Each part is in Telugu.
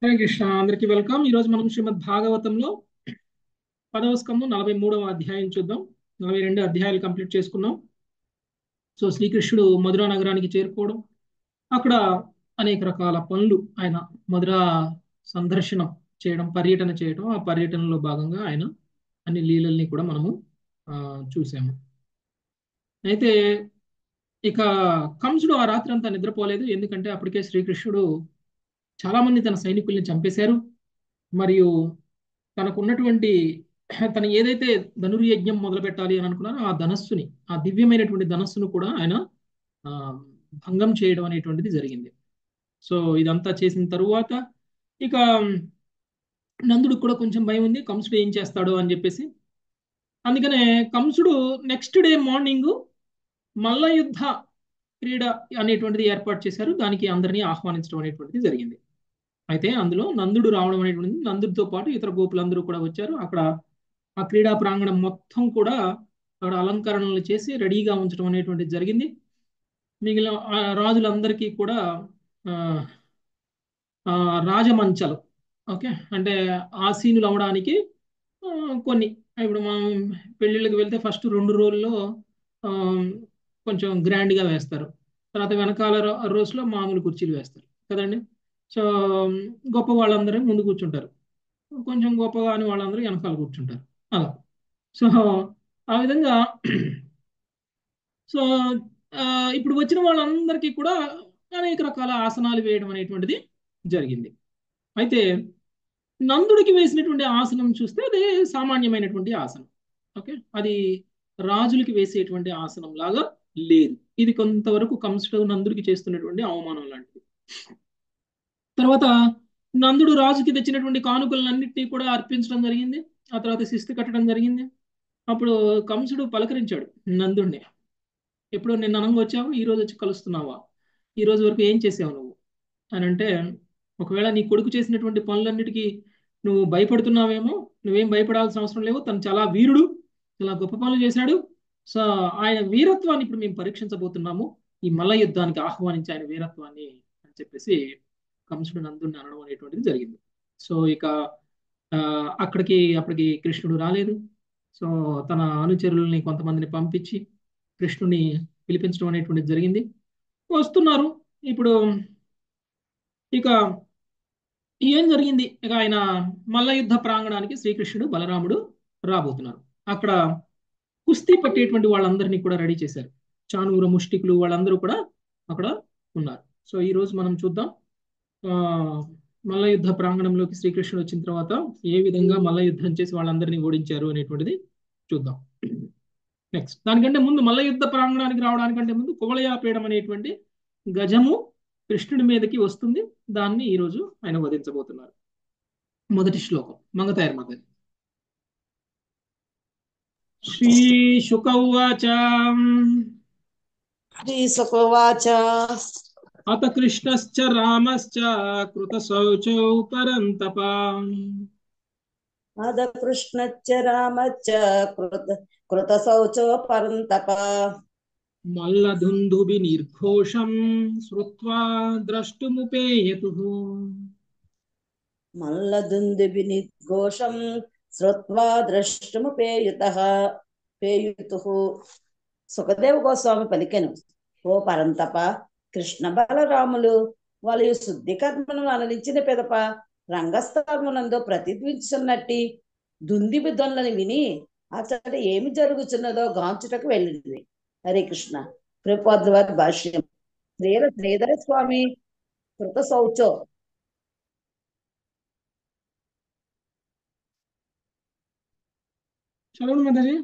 హరే కృష్ణ అందరికీ వెల్కమ్ ఈరోజు మనం శ్రీమద్ భాగవతంలో పదవ స్కందం నలభై మూడవ అధ్యాయం చూద్దాం నలభై రెండు అధ్యాయాలు కంప్లీట్ చేసుకున్నాం సో శ్రీకృష్ణుడు మధురా నగరానికి చేరుకోవడం అక్కడ అనేక రకాల పనులు ఆయన మధుర సందర్శనం చేయడం పర్యటన చేయడం ఆ పర్యటనలో భాగంగా ఆయన అన్ని లీలల్ని కూడా మనము ఆ, చూసాము అయితే ఇక కంసుడు ఆ రాత్రి అంతా నిద్రపోలేదు ఎందుకంటే అప్పటికే శ్రీకృష్ణుడు చాలా మంది తన సైనికుల్ని చంపేశారు మరియు తనకు ఉన్నటువంటి తను ఏదైతే ధనుర్యజ్ఞం మొదలు పెట్టాలి అని అనుకున్నారో ఆ ధనస్సుని ఆ దివ్యమైనటువంటి ధనస్సును కూడా ఆయన ఆ, భంగం చేయడం అనేటువంటిది జరిగింది సో ఇదంతా చేసిన తరువాత ఇక నందుడికి కూడా కొంచెం భయం ఉంది కంసుడు ఏం చేస్తాడో అని చెప్పేసి అందుకనే కంసుడు నెక్స్ట్ డే మార్నింగ్ మల్ల యుద్ధ క్రీడ అనేటువంటిది ఏర్పాటు చేశారు దానికి అందరినీ ఆహ్వానించడం అనేటువంటిది జరిగింది అయితే అందులో నందుడు రావడం అనేటువంటిది నందుడితో పాటు ఇతర గోపులందరూ కూడా వచ్చారు అక్కడ ఆ క్రీడా ప్రాంగణం మొత్తం కూడా అక్కడ అలంకరణలు చేసి రెడీగా ఉంచడం అనేటువంటిది జరిగింది మిగిలిన ఆ రాజులందరికీ కూడా ఆ, ఆ, రాజమంచలు ఓకే అంటే ఆసీనులు అవడానికి ఆ, కొన్ని ఇప్పుడు మనం పెళ్ళిళ్ళకి వెళ్తే ఫస్ట్ రెండు రోజుల్లో ఆ, కొంచెం గ్రాండ్గా వేస్తారు తర్వాత వెనకాల రో- రోజులో మామూలు కుర్చీలు వేస్తారు కదండి సో గొప్ప వాళ్ళందరూ ముందు కూర్చుంటారు కొంచెం గొప్పగా అని వాళ్ళందరూ వెనకాల కూర్చుంటారు అలా సో ఆ విధంగా సో ఆ, ఇప్పుడు వచ్చిన వాళ్ళందరికీ కూడా అనేక రకాల ఆసనాలు వేయడం అనేటువంటిది జరిగింది అయితే నందుడికి వేసినటువంటి ఆసనం చూస్తే అది సామాన్యమైనటువంటి ఆసనం ఓకే అది రాజులకి వేసేటువంటి ఆసనం లాగా లేదు ఇది కొంతవరకు కంసుడు నందుడికి చేస్తున్నటువంటి అవమానం లాంటిది తర్వాత నందుడు రాజుకి తెచ్చినటువంటి కానుకలన్నింటినీ కూడా అర్పించడం జరిగింది ఆ తర్వాత శిస్తు కట్టడం జరిగింది అప్పుడు కంసుడు పలకరించాడు నందుడిని ఎప్పుడు నిన్న అనంగా వచ్చావు ఈ రోజు వచ్చి కలుస్తున్నావా ఈ రోజు వరకు ఏం చేసావు నువ్వు అని అంటే ఒకవేళ నీ కొడుకు చేసినటువంటి పనులన్నిటికీ నువ్వు భయపడుతున్నావేమో నువ్వేం భయపడాల్సిన అవసరం లేవు తను చాలా వీరుడు చాలా గొప్ప పనులు చేశాడు సో ఆయన వీరత్వాన్ని ఇప్పుడు మేము పరీక్షించబోతున్నాము ఈ మల్ల యుద్ధానికి ఆహ్వానించి ఆయన వీరత్వాన్ని అని చెప్పేసి కంసుడు నందుడిని అనడం అనేటువంటిది జరిగింది సో ఇక ఆ, అక్కడికి అప్పటికి కృష్ణుడు రాలేదు సో తన అనుచరుల్ని కొంతమందిని పంపించి కృష్ణుని పిలిపించడం అనేటువంటిది జరిగింది వస్తున్నారు ఇప్పుడు ఇక ఏం జరిగింది ఇక ఆయన మల్ల యుద్ధ ప్రాంగణానికి శ్రీకృష్ణుడు బలరాముడు రాబోతున్నారు అక్కడ కుస్తీ పట్టేటువంటి వాళ్ళందరినీ కూడా రెడీ చేశారు చానూర ముష్టికులు వాళ్ళందరూ కూడా అక్కడ ఉన్నారు సో ఈ రోజు మనం చూద్దాం ఆ మల్ల యుద్ధ ప్రాంగణంలోకి శ్రీకృష్ణుడు వచ్చిన తర్వాత ఏ విధంగా మల్ల యుద్ధం చేసి వాళ్ళందరినీ ఓడించారు అనేటువంటిది చూద్దాం నెక్స్ట్ దానికంటే ముందు మల్ల యుద్ధ ప్రాంగణానికి రావడానికంటే ముందు కువలయాపీడం అనేటువంటి గజము కృష్ణుడి మీదకి వస్తుంది దాన్ని ఈ రోజు ఆయన వధించబోతున్నారు మొదటి శ్లోకం మంగతాయర్ మాత శ్రీ శుక ఉవాచ श्रीसुकोवाच అత కృష్ణశ్చ రామశ్చ కృత శౌచౌ పరంతప अदकृष्णच्च रामच्च कृत कृतशौचो परन्तप మల్లదుందుభి నిర్ఘోషం శ్రుత్వా ద్రష్టుముపేయతు मल्लदुन्दुभिनिर्घोषं श्रुत्वा द्रष्टुमुपेयुतः పేయుతుః సుఖదేవ గోస్వామి పలికెను ఓ పరంతప కృష్ణ బలరాములు వాళ్ళు శుద్ధి కర్మను అనరించిన పిదప రంగస్థలమునందు ప్రతిధ్వనిస్తున్నట్టి దుందిబి దొనలని విని అతడు ఏమి జరుగుతున్నదో గాంచుటకు వెళ్ళింది హరే కృష్ణ ప్రభుపాద్రవారి భాష్యం శ్రీల శ్రీధర స్వామి కృత శౌచో చదవండి మాతాజీ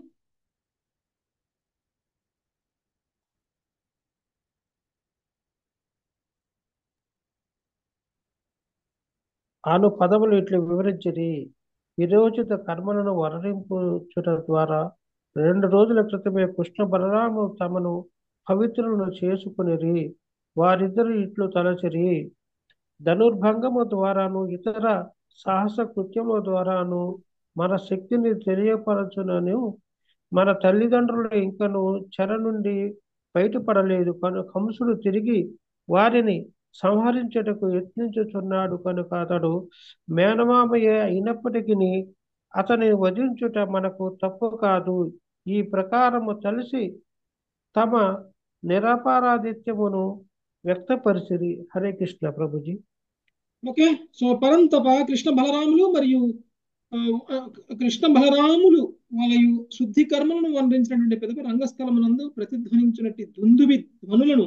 ఆను పదములు ఇట్లు వివరించిరి విరోచిత కర్మలను వర్ణింపుచుట ద్వారా రెండు రోజుల క్రితమే కృష్ణ బలరాము తమను పవిత్రులను చేసుకునిరి వారిద్దరు ఇట్లు తలచిరి ధనుర్భంగము ద్వారాను ఇతర సాహస కృత్యముల ద్వారాను మన శక్తిని తెలియపరచునను మన తల్లిదండ్రులు ఇంకను చెర నుండి బయటపడలేదు కను కంసుడు తిరిగి వారిని సంహరించుటకు యత్నించుచున్నాడు కనుక అతడు మేనమామయ్య అయినప్పటికీ అతని వధించుట మనకు తప్పు కాదు ఈ ప్రకారము కలిసి తమ నిరపరాధిత్యమును వ్యక్తపరిచిరి హరే కృష్ణ ప్రభుజీ ఓకే సో పరంతప కృష్ణ బలరాములు మరియు ఆ, ఆ, కృష్ణ బలరాములు వాళ్ళ శుద్ధి కర్మలను వర్ణించినటువంటి పెద్ద రంగస్థలమునందు ప్రతిధ్వనించినట్టు దుందుబి ధ్వనులను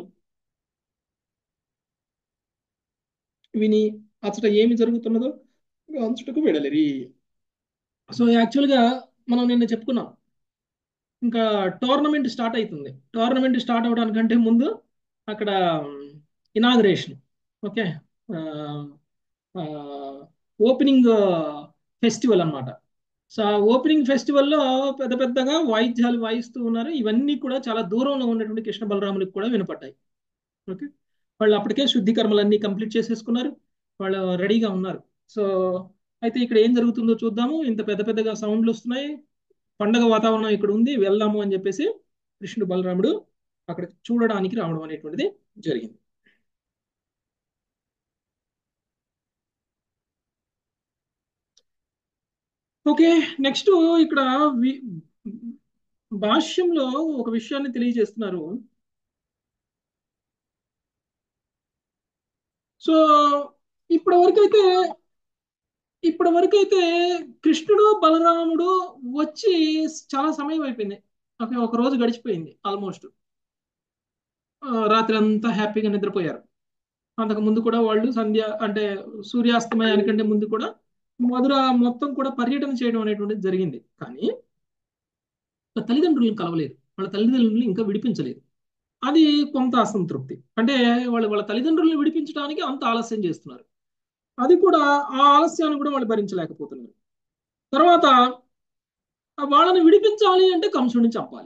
విని అచ్చట ఏమి జరుగుతున్నదో అంచుటకు వెడలిరి సో యాక్చువల్గా మనం నిన్న చెప్పుకున్నాం ఇంకా టోర్నమెంట్ స్టార్ట్ అవుతుంది టోర్నమెంట్ స్టార్ట్ అవడానికంటే ముందు అక్కడ ఇనాగరేషన్ ఓకే ఓపెనింగ్ ఫెస్టివల్ అన్నమాట సో ఆ ఓపెనింగ్ ఫెస్టివల్లో పెద్ద పెద్దగా వాయిద్యాలు వాయిస్తూ ఉన్నారు ఇవన్నీ కూడా చాలా దూరంలో ఉన్నటువంటి కృష్ణ బలరాములకు కూడా వినపడ్డాయి ఓకే వాళ్ళు అప్పటికే శుద్ధి కర్మలన్నీ కంప్లీట్ చేసేసుకున్నారు వాళ్ళు రెడీగా ఉన్నారు సో అయితే ఇక్కడ ఏం జరుగుతుందో చూద్దాము ఇంత పెద్ద పెద్దగా సౌండ్లు వస్తున్నాయి పండగ వాతావరణం ఇక్కడ ఉంది వెళ్దాము అని చెప్పేసి కృష్ణుడు బలరాముడు అక్కడ చూడడానికి రావడం అనేటువంటిది జరిగింది ఓకే నెక్స్ట్ ఇక్కడ వి- భాష్యంలో ఒక విషయాన్ని తెలియజేస్తున్నారు సో ఇప్పటి వరకైతే ఇప్పటి వరకైతే కృష్ణుడు బలరాముడు వచ్చి చాలా సమయం అయిపోయింది ఓకే ఒక రోజు గడిచిపోయింది ఆల్మోస్ట్ రాత్రి అంతా హ్యాపీగా నిద్రపోయారు అంతకు ముందు కూడా వాళ్ళు సంధ్య అంటే సూర్యాస్తమయానికంటే ముందు కూడా మధుర మొత్తం కూడా పర్యటన చేయడం అనేటువంటిది జరిగింది కానీ వాళ్ళ తల్లిదండ్రులను కలవలేదు వాళ్ళ తల్లిదండ్రులను ఇంకా విడిపించలేదు అది కొంత అసంతృప్తి అంటే వాళ్ళు వాళ్ళ తల్లిదండ్రులను విడిపించడానికి అంత ఆలస్యం చేస్తున్నారు అది కూడా ఆ ఆలస్యాన్ని కూడా వాళ్ళు భరించలేకపోతున్నారు తర్వాత ఆ వాళ్ళని విడిపించాలి అంటే కంసుడిని చంపాలి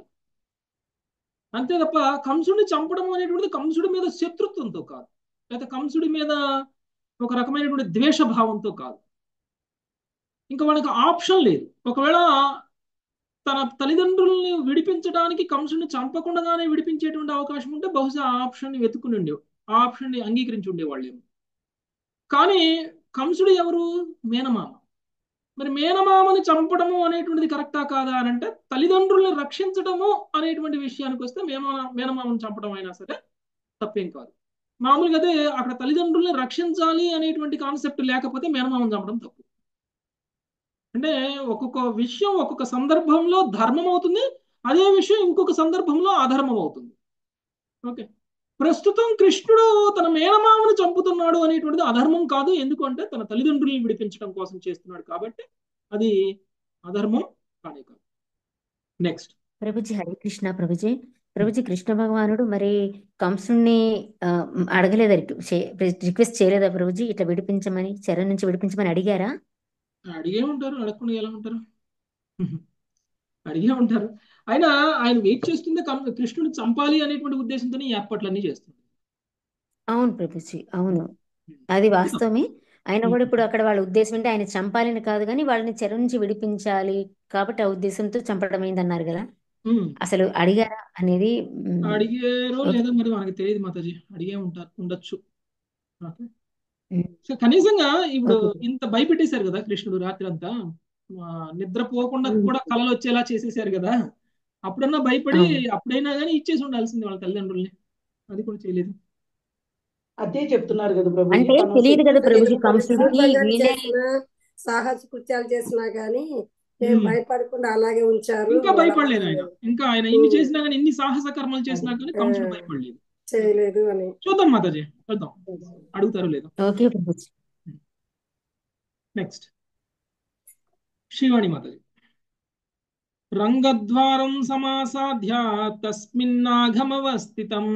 అంతే తప్ప కంసుడిని చంపడం అనేటువంటిది కంసుడి మీద శత్రుత్వంతో కాదు లేకపోతే కంసుడి మీద ఒక రకమైనటువంటి ద్వేష భావంతో కాదు ఇంకా వాళ్ళకి ఆప్షన్ లేదు ఒకవేళ తన తల్లిదండ్రుల్ని విడిపించడానికి కంసుడిని చంపకుండానే విడిపించేటువంటి అవకాశం ఉంటే బహుశా ఆ ఆప్షన్ వెతుకుని ఉండేవి ఆ ఆప్షన్ అంగీకరించి ఉండేవాళ్ళేమో కానీ కంసుడు ఎవరు మేనమామ మరి మేనమామని చంపడము అనేటువంటిది కరెక్టా కాదా అని అంటే తల్లిదండ్రుల్ని రక్షించడము అనేటువంటి విషయానికి వస్తే మేనమా మేనమామని చంపడం అయినా సరే తప్పేం కాదు మామూలుగా అదే అక్కడ తల్లిదండ్రుల్ని రక్షించాలి అనేటువంటి కాన్సెప్ట్ లేకపోతే మేనమామని చంపడం తప్పు అంటే ఒక్కొక్క విషయం ఒక్కొక్క సందర్భంలో ధర్మం అవుతుంది అదే విషయం ఇంకొక సందర్భంలో అధర్మం అవుతుంది ఓకే ప్రస్తుతం కృష్ణుడు తన మేనమామను చంపుతున్నాడు అనేటువంటిది అధర్మం కాదు ఎందుకంటే తన తల్లిదండ్రుల్ని విడిపించడం కోసం చేస్తున్నాడు కాబట్టి అది అధర్మం కానే కాదు నెక్స్ట్ ప్రభుజీ హరే కృష్ణ ప్రభుజీ ప్రభుజీ కృష్ణ భగవానుడు మరి కంసుణ్ణి ఆ, అడగలేదా రిక్వెస్ట్ చేయలేదా ప్రభుజీ ఇట్లా విడిపించమని చెర నుంచి విడిపించమని అడిగారా అడిగే ఉంటారు అడగకుండా ఎలా ఉంటారు అడిగే ఉంటారు అయినా ఆయన వెయిట్ చేస్తుందే కం- కృష్ణుని చంపాలి అనేటువంటి ఉద్దేశంతో ఈ ఏర్పాట్లన్నీ చేస్తుంది అవును ప్రభుజీ అవును అది వాస్తవమే అయినా కూడా ఇప్పుడు అక్కడ వాళ్ళ ఉద్దేశం అంటే ఆయన చంపాలని కాదు కానీ వాళ్ళని చెర నుంచి విడిపించాలి కాబట్టి ఆ ఉద్దేశంతో చంపడం అయింది అన్నారు కదా ఉమ్. అసలు అడిగారా అనేది మ్, అడిగారో ఓకే. లేదో మరి మనకి తెలియదు మాతాజీ అడిగే ఉంటారు ఉండొచ్చు ఓకే. ఉమ్. సో కనీసంగా ఇప్పుడు ఓకే. ఇంత భయపెట్టేశారు కదా కృష్ణుడు రాత్రి అంతా ఆ, నిద్రపోకుండా ఉమ్. కూడా కలలు వచ్చేలా చేసేసారు కదా అప్పుడన్నా భయపడి అవును. అప్పుడైనా కానీ ఇచ్చేసి ఉండాల్సింది వాళ్ళ తల్లిదండ్రుల్ని అది కూడా చేయలేదు అదే చెప్తున్నారు కదా ప్రభు అంటే తను తెలియదు కదా శత్రువులు ప్రభుజీ ఎదుర్కొని కంసుడికి సాహసాలు వీళ్ళే చేసిన సాహస కృత్యాలు చేసినా గానీ ఏం ఉమ్. భయపడకుండా అలాగే ఉంచారు ఇంకా భయపడలేదు ఆయన ఇంకా ఆయన ఇన్ని ఉమ్. చేసినా కానీ ఇన్ని సాహస కర్మలు చేసినా కానీ కంసుడు ఆ. భయపడలేదు చేయలేదు అని చూద్దాం మాతాజీ చూద్దాం అడుగుతారో లేదో ఓకే ప్రభుజీ నెక్స్ట్ శ్రీవాణి మాతాజీ రంగద్వారం సమాసాధ్య తస్మిన్నాఘమవస్థితం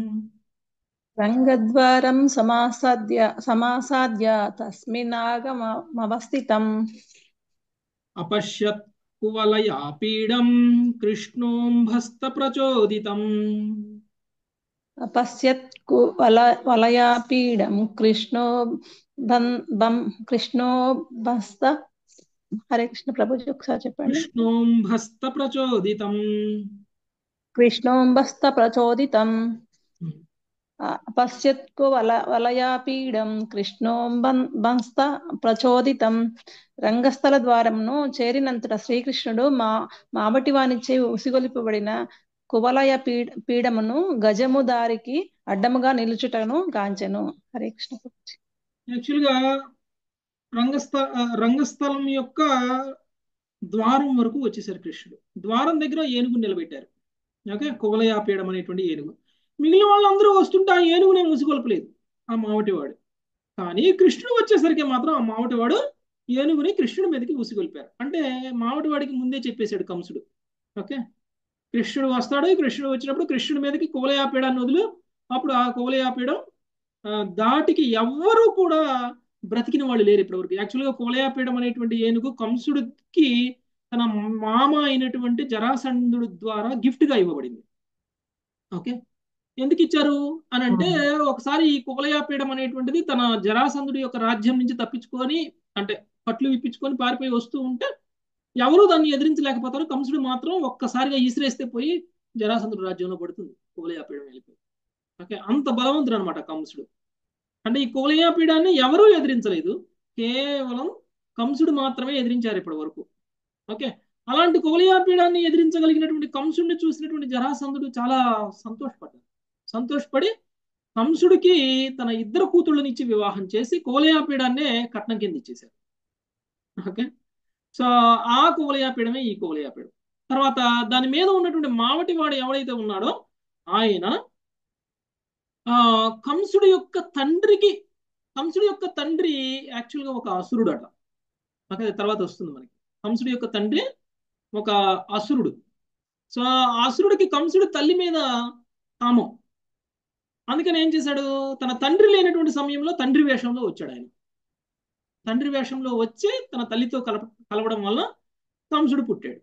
రంగద్వారం సమాసాద్య సమాసాద్య తస్మిన్నాగమవస్థితం అపశ్యత్ కువలయా పీడం కృష్ణోంభస్త ప్రచోదితం అపశ్యత్ కు వల వలయాపీడం కృష్ణో బం బం కృష్ణో బస్త హరే కృష్ణ ప్రభుజీ ఒకసారి చెప్పండి కృష్ణోంభస్త ప్రచోదితం కృష్ణోంబస్త ప్రచోదితం ఆ, పశ్యత్కు వల వలయాపీడం కృష్ణో బం- బంస్త ప్రచోదితం రంగస్థల ద్వారమును చేరినంతట శ్రీకృష్ణుడు మా మాబటి వానిచే ఉసిగొలిపబడిన కువలయ పీడ పీడమును గజము దారికి అడ్డముగా నిలుచుటను గాంచెను హరే కృష్ణ ప్రభుజీ. యాక్చువల్గా రంగస్థ ఆ, రంగస్థలం యొక్క ద్వారం వరకు వచ్చేసారు కృష్ణుడు ద్వారం దగ్గర ఏనుగు నిలబెట్టారు ఓకే కువలయాపీడం అనేటువంటి ఏనుగు మిగిలిన వాళ్ళందరూ వస్తుంటే ఆ ఏనుగునే ముసుగొల్పలేదు ఆ మావటివాడు కానీ కృష్ణుడు వచ్చేసరికి మాత్రం ఆ మావటివాడు ఏనుగుని కృష్ణుడి మీదకి ఉసిగొల్పారు అంటే మావటివాడికి ముందే చెప్పేశాడు కంసుడు ఓకే కృష్ణుడు వస్తాడు కృష్ణుడు వచ్చినప్పుడు కృష్ణుడి మీదకి కువలయాపీడాన్ని వదులు అప్పుడు ఆ కువలయాపీడం ఆ, దాటికి ఎవ్వరూ కూడా బ్రతికిన వాళ్ళు లేరు ఇప్పటివరకు యాక్చువల్గా కువలయాపీడం అనేటువంటి ఏనుగు కంసుడికి తన మామ అయినటువంటి జరాసంధుడు ద్వారా gift గా ఇవ్వబడింది ఓకే ఎందుకు ఇచ్చారు అని అంటే ఒకసారి ఈ కువలయాపీడం అనేటువంటిది తన జరాసంధుడి యొక్క రాజ్యం నుంచి తప్పించుకొని అంటే పట్లు విప్పించుకొని పారిపోయి వస్తూ ఉంటే ఎవరు దాన్ని ఎదిరించలేకపోతారు కంసుడు మాత్రం ఒక్కసారిగా ఈసిరేస్తే పోయి జరాసంధుడి రాజ్యంలో పడుతుంది కువలయాపీడం వెళ్ళిపోయి ఓకే అంత బలవంతుడు అనమాట కంసుడు అంటే ఈ కువలయాపీడాన్ని ఎవరూ ఎదిరించలేదు కేవలం కంసుడు మాత్రమే ఎదిరించారు ఇప్పటి వరకు ఓకే అలాంటి కువలయాపీడాన్ని ఎదిరించగలిగినటువంటి కంసుడిని చూసినటువంటి జరాసంధుడు చాలా సంతోషపడ్డాడు సంతోషపడి కంసుడికి తన ఇద్దరు కూతుళ్ళని ఇచ్చి వివాహం చేసి కువలయాపీడాన్నే కట్నం కింద ఇచ్చేశారు ఓకే సో ఆ కువలయాపీడమే ఈ కువలయాపీడం తర్వాత దాని మీద ఉన్నటువంటి మావటివాడు ఎవడైతే ఉన్నాడో ఆయన ఆ కంసుడి యొక్క తండ్రికి కంసుడి యొక్క తండ్రి యాక్చువల్గా ఒక అసురుడు అట ఓకే తర్వాత వస్తుంది మనకి కంసుడి యొక్క తండ్రి ఒక అసురుడు సో ఆ అసురుడికి కంసుడి తల్లి మీద కామం అందుకని ఏం చేశాడు తన తండ్రి లేనటువంటి సమయంలో తండ్రి వేషంలో వచ్చాడు ఆయన తండ్రి వేషంలో వచ్చి తన తల్లితో కలప కలవడం వల్ల కంసుడు పుట్టాడు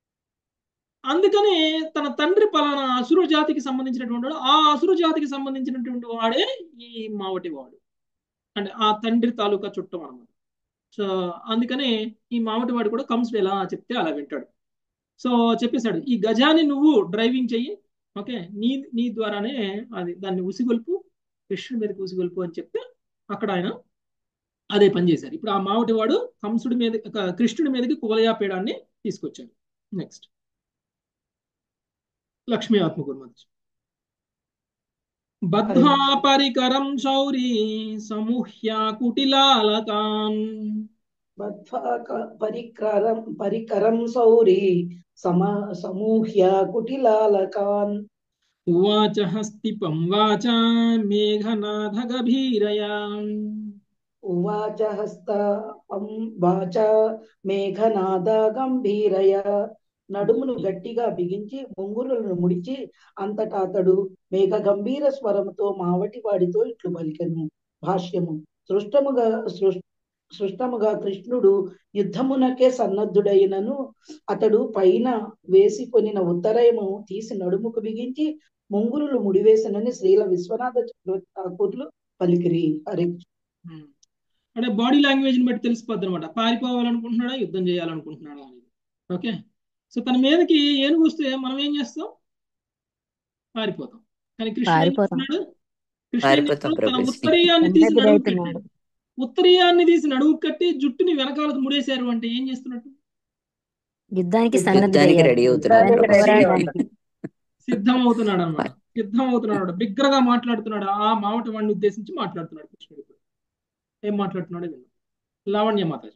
అందుకని తన తండ్రి పలానా అసురు జాతికి సంబంధించినటువంటి వాడు ఆ అసురు జాతికి సంబంధించినటువంటి వాడే ఈ మావటి వాడు అంటే ఆ తండ్రి తాలూకా చుట్టం అనమాట సో అందుకనే ఈ మావటి వాడు కూడా కంసుడు ఎలా చెప్తే అలా వింటాడు సో చెప్పేశాడు ఈ గజాన్ని నువ్వు డ్రైవింగ్ చెయ్యి ఓకే నీ నీ ద్వారానే అది దాన్ని ఉసిగొల్పు కృష్ణుడి మీదకి ఉసిగొల్పు అని చెప్తే అక్కడ ఆయన అదే పని చేశారు ఇప్పుడు ఆ మావటి వాడు కంసుడి మీద కృష్ణుడి మీదకి కువలయాపీడాన్ని తీసుకొచ్చాడు నెక్స్ట్ లక్ష్మీ ఆత్మకుర్మతి బద్ధ్వా పరికరం శౌరీ సమూహ్య కుటిలాలకాన్ బద్ధ్వా క- పరికరం పరికరం సౌరి సమ సమూహ్య కుటిలాలకాన్ ఉవాచ హస్తిపం వాచ మేఘనాథ గభీరయా ఉవాచ హస్త పం వాచ మేఘనాద గంభీరయ నడుమును గట్టిగా బిగించి ముంగురులను ముడిచి అంతటా అతడు మేఘ గంభీర స్వరముతో మావటి వాడితో ఇట్లు పలికెను భాష్యము సృష్టముగా సృష్- సృష్టముగా కృష్ణుడు యుద్ధమునకే సన్నద్ధుడైనను అతడు పైన వేసికొనిన ఉత్తరయము తీసి నడుముకు బిగించి ముంగురులు ముడివేసినని శ్రీల విశ్వనాథ చక్రవర్తి ఠాకూర్లు పలికిరి హరి ఉమ్. అంటే బాడీ లాంగ్వేజ్ ని బట్టి తెలిసిపోద్ది అనమాట పారిపోవాలనుకుంటున్నాడా యుద్ధం చేయాలనుకుంటున్నాడా అనేది ఓకే సో తన మీదకి ఏనుగు వస్తే మనం ఏం చేస్తాం పారిపోతాం కానీ కృష్ణ ఏం పారిపోతాం చేస్తున్నాడు కృష్ణ ఏం పారిపోతాం చేస్తున్నాడు తన ప్రభుజీ ఉత్తరీయాన్ని తీసి నడుము కట్టి సన్నద్ధుడైతున్నాడు ఉత్తరీయాన్ని తీసి నడుము కట్టి జుట్టుని వెనకాలకు ముడేశారు అంటే ఏం చేస్తున్నట్టు యుద్ధానికి యుద్ధానికి యుద్ధానికి సన్నద్ధుడయ్యాడు రెడీ అవుతున్నాడు యుద్ధానికి ప్రభుజీ పోరాడడానికి సిద్ధం అవుతున్నాడు అనమాట సిద్ధం అవుతున్నాడు బిగ్గరగా మాట్లాడుతున్నాడు ఆ మావటి వాడిని ఉద్దేశించి మాట్లాడుతున్నాడు కృష్ణుడు ఇప్పుడు ఏం మాట్లాడుతున్నాడో విన్నాం లావణ్య మాతాజీ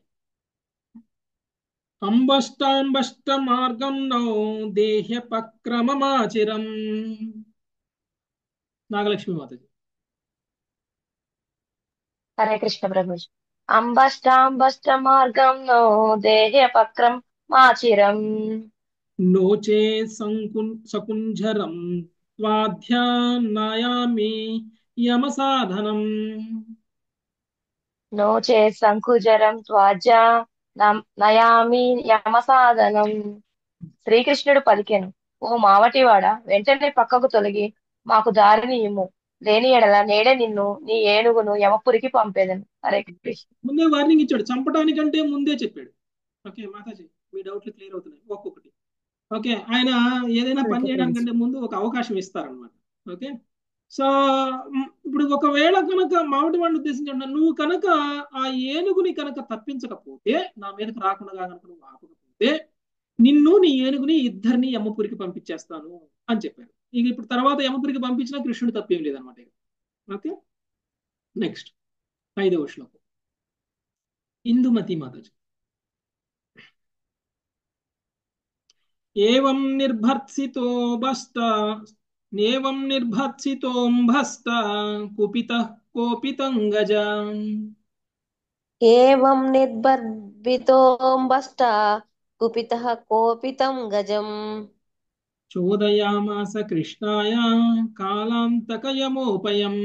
అంబష్టాంబష్ట మార్గం నౌ దేహ్య పక్రమమాచిరం నాగలక్ష్మి మాతాజీ హరే కృష్ణ ప్రభుజీ అంబష్టాంబష్ట మార్గం నో దేహ్యపక్రం మాచిరం నోచే సంకున్ సకుంజరం స్వాధ్యానాయామి యమ సాధనం నోచే శంకుజరం త్వాజా నం- నయామి యమసాధనం శ్రీకృష్ణుడు పలికెను ఓ మావటివాడ వెంటనే పక్కకు తొలగి మాకు దారిని ఇమ్ము లేని ఎడల నేడే నిన్ను నీ ఏనుగును యమపురికి పంపేదను హరే కృష్ణ ముందే వార్నింగ్ ఇచ్చాడు చంపడానికంటే ముందే చెప్పాడు ఓకే మాతాజీ మీ డౌట్లు క్లియర్ అవుతున్నాయి ఒక్కొక్కటి ఓకే ఆయన ఏదైనా పని చేయడానికంటే ముందు ఒక అవకాశం ఇస్తారనమాట ఓకే సో మ్, ఇప్పుడు ఒకవేళ కనుక మామిడి వాడిని ఉద్దేశించి నువ్వు కనుక ఆ ఏనుగుని కనుక తప్పించకపోతే నా మీదకి రాకుండా కనుక నువ్వు ఆపకపోతే నిన్ను నీ ఏనుగుని ఇద్దరిని యమపురికి పంపించేస్తాను అని చెప్పారు ఇక ఇప్పుడు తర్వాత యమపురికి పంపించినా కృష్ణుడు తప్పేం లేదనమాట ఇక. ఓకే నెక్స్ట్ ఐదవ శ్లోకం ఇందుమతి మాతాజీ ఏవం నిర్భర్త్సితో బస్త నేవం నిర్భర్త్సితోంభస్త కుపిత కోపితం గజ ఏవం నిర్బర్భితోంబష్ట కుపితః కోపితం గజం చోదయామాస కృష్ణాయ కాలాంతకయమోపయం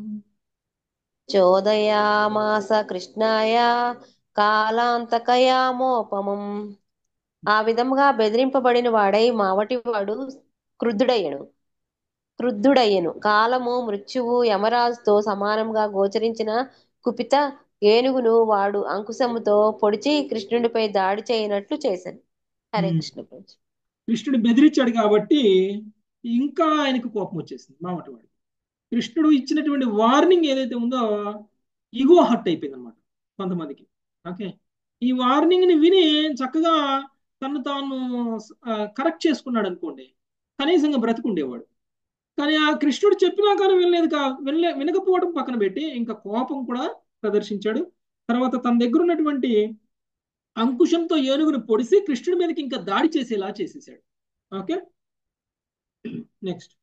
చోదయామాస కృష్ణాయ కాలాంతకయామోపమం ఆ విధముగా బెదిరింపబడిన వాడై మావటివాడు క్రుద్ధుడయ్యను క్రుద్ధుడయ్యను కాలము మృత్యువు యమరాజుతో సమానంగా గోచరించిన కుపిత ఏనుగును వాడు అంకుశముతో పొడిచి కృష్ణుడిపై దాడి చేయనట్లు చేశాను హరే మ్మ్. కృష్ణ ప్రభు కృష్ణుడు బెదిరించాడు కాబట్టి ఇంకా ఆయనకు కోపం వచ్చేసింది మామటివాడు కృష్ణుడు ఇచ్చినటువంటి వార్నింగ్ ఏదైతే ఉందో ఈగో హట్ అయిపోయింది అనమాట కొంతమందికి ఓకే ఈ వార్నింగ్ ని విని చక్కగా తను తాను కరెక్ట్ చేసుకున్నాడు అనుకోండి కనీసంగా బ్రతికుండేవాడు కానీ ఆ కృష్ణుడు చెప్పినా కానీ వినలేదు కా వినలే వినకపోవడం పక్కన పెట్టి ఇంకా కోపం కూడా ప్రదర్శించాడు తర్వాత తన దగ్గర ఉన్నటువంటి అంకుశంతో ఏనుగును పొడిసి కృష్ణుడి మీదకి ఇంకా దాడి చేసేలా చేసేసాడు ఓకే నెక్స్ట్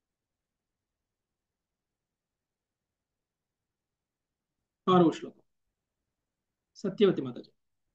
ఆరవ శ్లోకం సత్యవతి మాతాజీ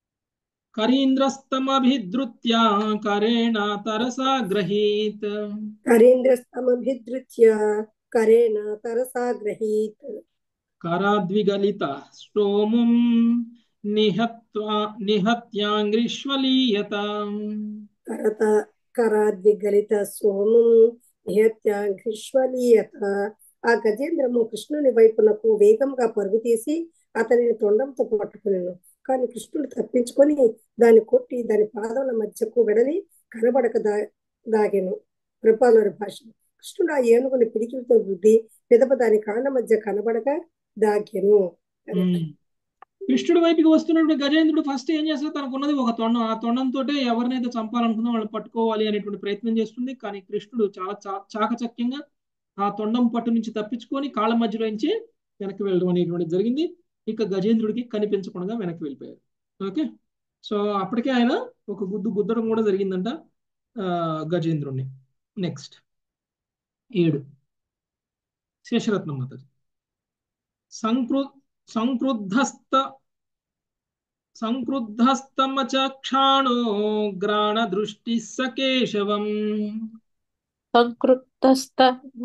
కరీంద్రస్తమభిధృత్య కరేణ తరసా గ్రహీత్ కరీంద్రస్తమభిధృత్య కరేణ తరసా గ్రహీత్ కరాద్విగలిత స్తోముం నిహత్వా నిహత్యాంగ్రిష్వలీయత కరత కరాద్విగలిత సోమం నిహత్యాంఘ్రిష్వలీయత ఆ గజేంద్రము కృష్ణుని వైపునకు వేగంగా పరుగు తీసి అతనిని తొండంతో పట్టుకునేను కానీ కృష్ణుడు తప్పించుకొని దాన్ని కొట్టి దాని పాదముల మధ్యకు వెడలి కనబడక దా దాగెను కృపాలోని భాష కృష్ణుడు ఆ ఏనుగుని పిడికిలతో గుద్ది పిదప దాని కాళ్ళ మధ్య కనబడక దాగెను ఉమ్. కృష్ణుడి వైపుకి వస్తున్నటువంటి గజేంద్రుడు ఫస్ట్ ఏం చేస్తాడు తనకు ఉన్నది ఒక తొండం ఆ తొండంతో ఎవరినైతే చంపాలనుకుందో వాళ్ళని పట్టుకోవాలి అనేటువంటి ప్రయత్నం చేస్తుంది కానీ కృష్ణుడు చాలా చా- చాకచక్యంగా ఆ తొండం పట్టు నుంచి తప్పించుకొని కాళ్ళ మధ్యలో నుంచి వెనక్కి వెళ్ళడం అనేటువంటిది జరిగింది ఇక గజేంద్రుడికి కనిపించకుండా వెనక్కి వెళ్ళిపోయారు ఓకే సో అప్పటికే ఆయన ఒక గుద్దు గుద్దడం కూడా జరిగిందంట ఆ, గజేంద్రుడిని నెక్స్ట్ ఏడు శేషరత్నం మాతాజీ సంకృ సంక్రుద్ధస్త సంక్రుద్ధస్తమచక్షాణో గ్రాణ దృష్టి సకేశవం సంకృత్తస్తమ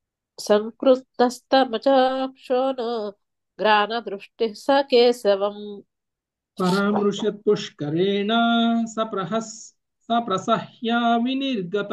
సంకృత్తస్తమచాక్షోణ గ్రాణదృష్టి స కేశవం పరామృశత్ పుష్కరేణ సప్రహస్ సప్రసహ్య వినిర్గత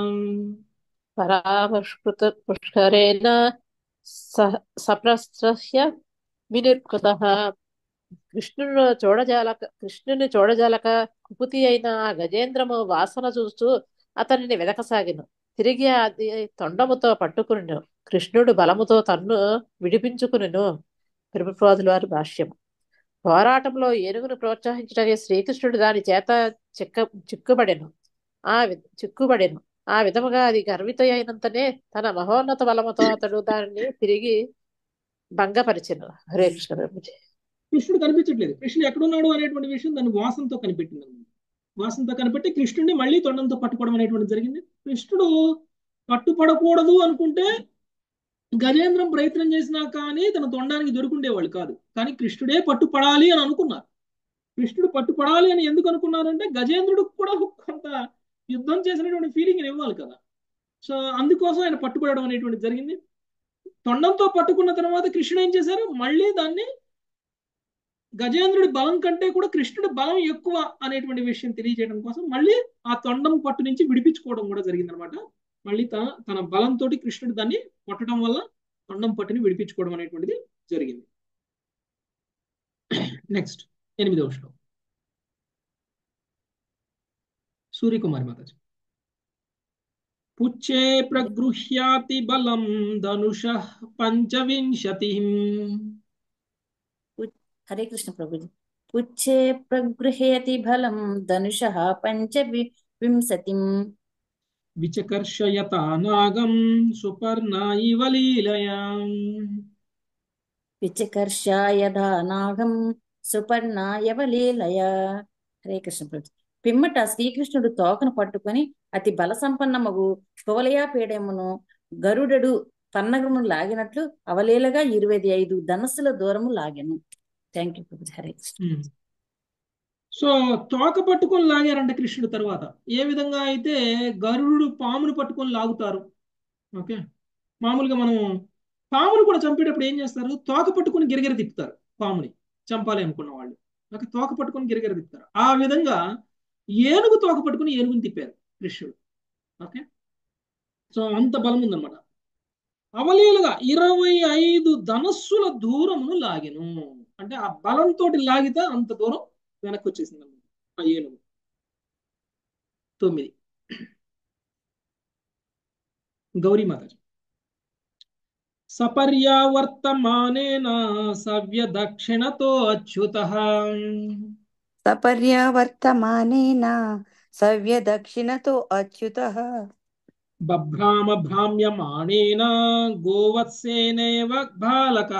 పరామష్కృత పుష్కరేణ స- సప్రస్రహ్య వినిర్కృత కృష్ణుడు చూడజాలక కృష్ణుని చూడజాలక కుపుతి అయిన ఆ గజేంద్రము వాసన చూస్తూ అతనిని వెదకసాగిను తిరిగి అది తొండముతో పట్టుకునిను కృష్ణుడు బలముతో తన్ను విడిపించుకునిను ప్రభుపాదుల వారి భాష్యము పోరాటంలో ఏనుగును ప్రోత్సహించడానికి శ్రీకృష్ణుడు దాని చేత చిక్క చిక్కుబడెను ఆ వి చిక్కుబడెను ఆ విధముగా అది గర్విత అయినంతనే తన మహోన్నత బలముతో అతడు దానిని తిరిగి భంగపరిచెను హరే కృష్ణ ప్రభుజీ కృష్ణుడు కనిపించట్లేదు కృష్ణుడు ఎక్కడున్నాడు అనేటువంటి విషయం దాని వాసనతో కనిపెట్టింది అన్నమాట వాసనతో కనిపెట్టి కృష్ణుడిని మళ్ళీ తొండంతో పట్టుకోవడం అనేటువంటి జరిగింది కృష్ణుడు పట్టుపడకూడదు అనుకుంటే గజేంద్రం ప్రయత్నం చేసినా కానీ తన తొండానికి దొరుకుండేవాళ్ళు కాదు కానీ కృష్ణుడే పట్టుపడాలి అని అనుకున్నారు కృష్ణుడు పట్టుపడాలి అని ఎందుకు అనుకున్నారంటే గజేంద్రుడు కూడా కొంత యుద్ధం చేసినటువంటి ఫీలింగ్ ఇవ్వాలి కదా సో అందుకోసం ఆయన పట్టుపడడం అనేటువంటి జరిగింది తొండంతో పట్టుకున్న తర్వాత కృష్ణుడు ఏం చేశారు మళ్ళీ దాన్ని గజేంద్రుడి బలం కంటే కూడా కృష్ణుడి బలం ఎక్కువ అనేటువంటి విషయం తెలియజేయడం కోసం మళ్ళీ ఆ తొండం పట్టు నుంచి విడిపించుకోవడం కూడా జరిగిందనమాట మళ్ళీ తన తన బలంతో కృష్ణుడు దాన్ని కొట్టడం వల్ల తొండం పట్టుని విడిపించుకోవడం అనేటువంటిది జరిగింది నెక్స్ట్ ఎనిమిదవ శ్లోకం సూర్యకుమారి మాతాజీ పుచ్చే ప్రగృహ్యాతి బలం ధనుష పంచవింశతి హరే కృష్ణ ప్రభుజీ పుచ్చే ప్రగృహేతి బలం ధనుష పంచవి వింశతిం విచకర్షయత నాగం సుపర్ణ ఇవ లీలయా విచకర్షాయధా నాగం సుపర్ణాయవ లీలయ హరే కృష్ణ ప్రభు పిమ్మట శ్రీకృష్ణుడు తోకను పట్టుకొని అతి బల సంపన్నమగు కువలయా పీడమును గరుడడు పన్నగము లాగినట్లు అవలీలగా ఇరవై ఐదు ధనస్సుల దూరము లాగెను థ్యాంక్ యూ ప్రభు హరే కృష్ణ సో తోక పట్టుకొని లాగారంట కృష్ణుడు తర్వాత ఏ విధంగా అయితే గరుడు పామును పట్టుకొని లాగుతారు ఓకే మామూలుగా మనం పామును కూడా చంపేటప్పుడు ఏం చేస్తారు తోక పట్టుకొని గిరగిర తిప్పుతారు పాముని చంపాలి అనుకున్న వాళ్ళు ఓకే తోక పట్టుకొని గిరగిర తిప్పుతారు ఆ విధంగా ఏనుగు తోక పట్టుకుని ఏనుగుని తిప్పారు కృష్ణుడు ఓకే సో అంత బలం ఉందన్నమాట అవలీలుగా ఇరవై ఐదు ధనస్సుల దూరమును లాగెను అంటే ఆ బలంతో లాగితే అంత దూరం వెనక్కి వచ్చేసింది అన్నమాట ఆ ఏనుగు తొమ్మిది గౌరీ మాతాజీ సపర్యావర్తమానేన సవ్య దక్షిణతో అచ్యుత సపర్యావర్తమానేన సవ్య దక్షిణతో అచ్యుత బభ్రామ భ్రామ్యమాణేన గోవత్సేనేవ బాలక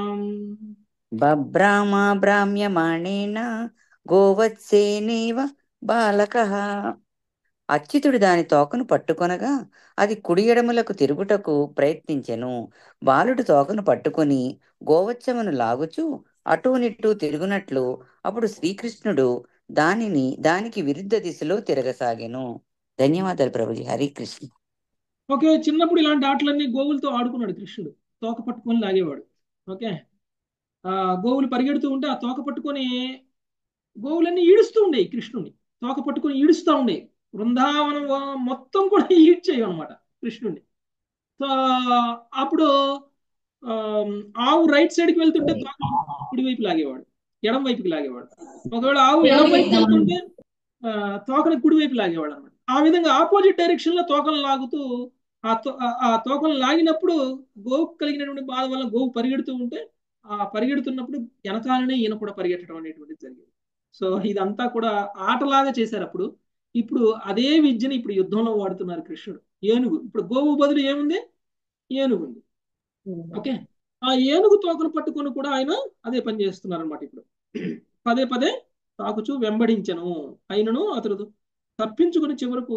బభ్రామ భ్రామ్యమాణేన గోవత్సేనేవ బాలక అచ్యుతుడు దాని తోకను పట్టుకొనగా అది కుడి ఎడములకు తిరుగుటకు ప్రయత్నించెను బాలుడు తోకను పట్టుకొని గోవచ్చమును లాగుచు అటూ నిట్టూ తిరుగునట్లు అప్పుడు శ్రీకృష్ణుడు దానిని దానికి విరుద్ధ దిశలో తిరగసాగెను ధన్యవాదాలు ప్రభుజీ హరి కృష్ణ ఓకే చిన్నప్పుడు ఇలాంటి ఆటలన్నీ గోవులతో ఆడుకున్నాడు కృష్ణుడు తోక పట్టుకొని లాగేవాడు ఓకే ఆ గోవులు పరిగెడుతూ ఉంటే ఆ తోక పట్టుకొని గోవులన్నీ ఈడుస్తూ ఉండేవి కృష్ణుని తోక పట్టుకొని ఈడుస్తూ ఉండేవి బృందావనం మొత్తం కూడా ఈడ్చేవి అనమాట కృష్ణుడిని సో అప్పుడు ఆవు రైట్ సైడ్కి వెళ్తుంటే తోక కుడివైపు లాగేవాడు ఎడం వైపుకి లాగేవాడు ఒకవేళ ఆవు ఎడం వైపు వెళ్తుంటే తోకని కుడివైపు లాగేవాడు అనమాట ఆ విధంగా ఆపోజిట్ డైరెక్షన్ లో తోకలు లాగుతూ ఆ ఆ తోకలు లాగినప్పుడు గోవు కలిగినటువంటి బాధ వల్ల గోవు పరిగెడుతూ ఉంటే ఆ పరిగెడుతున్నప్పుడు వెనకాలనే ఈయన కూడా పరిగెట్టడం అనేటువంటిది జరిగింది సో ఇదంతా కూడా ఆటలాగా చేశారు అప్పుడు ఇప్పుడు అదే విద్యని ఇప్పుడు యుద్ధంలో వాడుతున్నారు కృష్ణుడు ఏనుగు ఇప్పుడు గోవు బదులు ఏముంది ఏనుగు ఉంది ఓకే ఆ ఏనుగు తోకను పట్టుకొని కూడా ఆయన అదే పని చేస్తున్నారు అనమాట ఇప్పుడు పదే పదే తాకుచూ వెంబడించను అయినను అతడు తప్పించుకుని చివరకు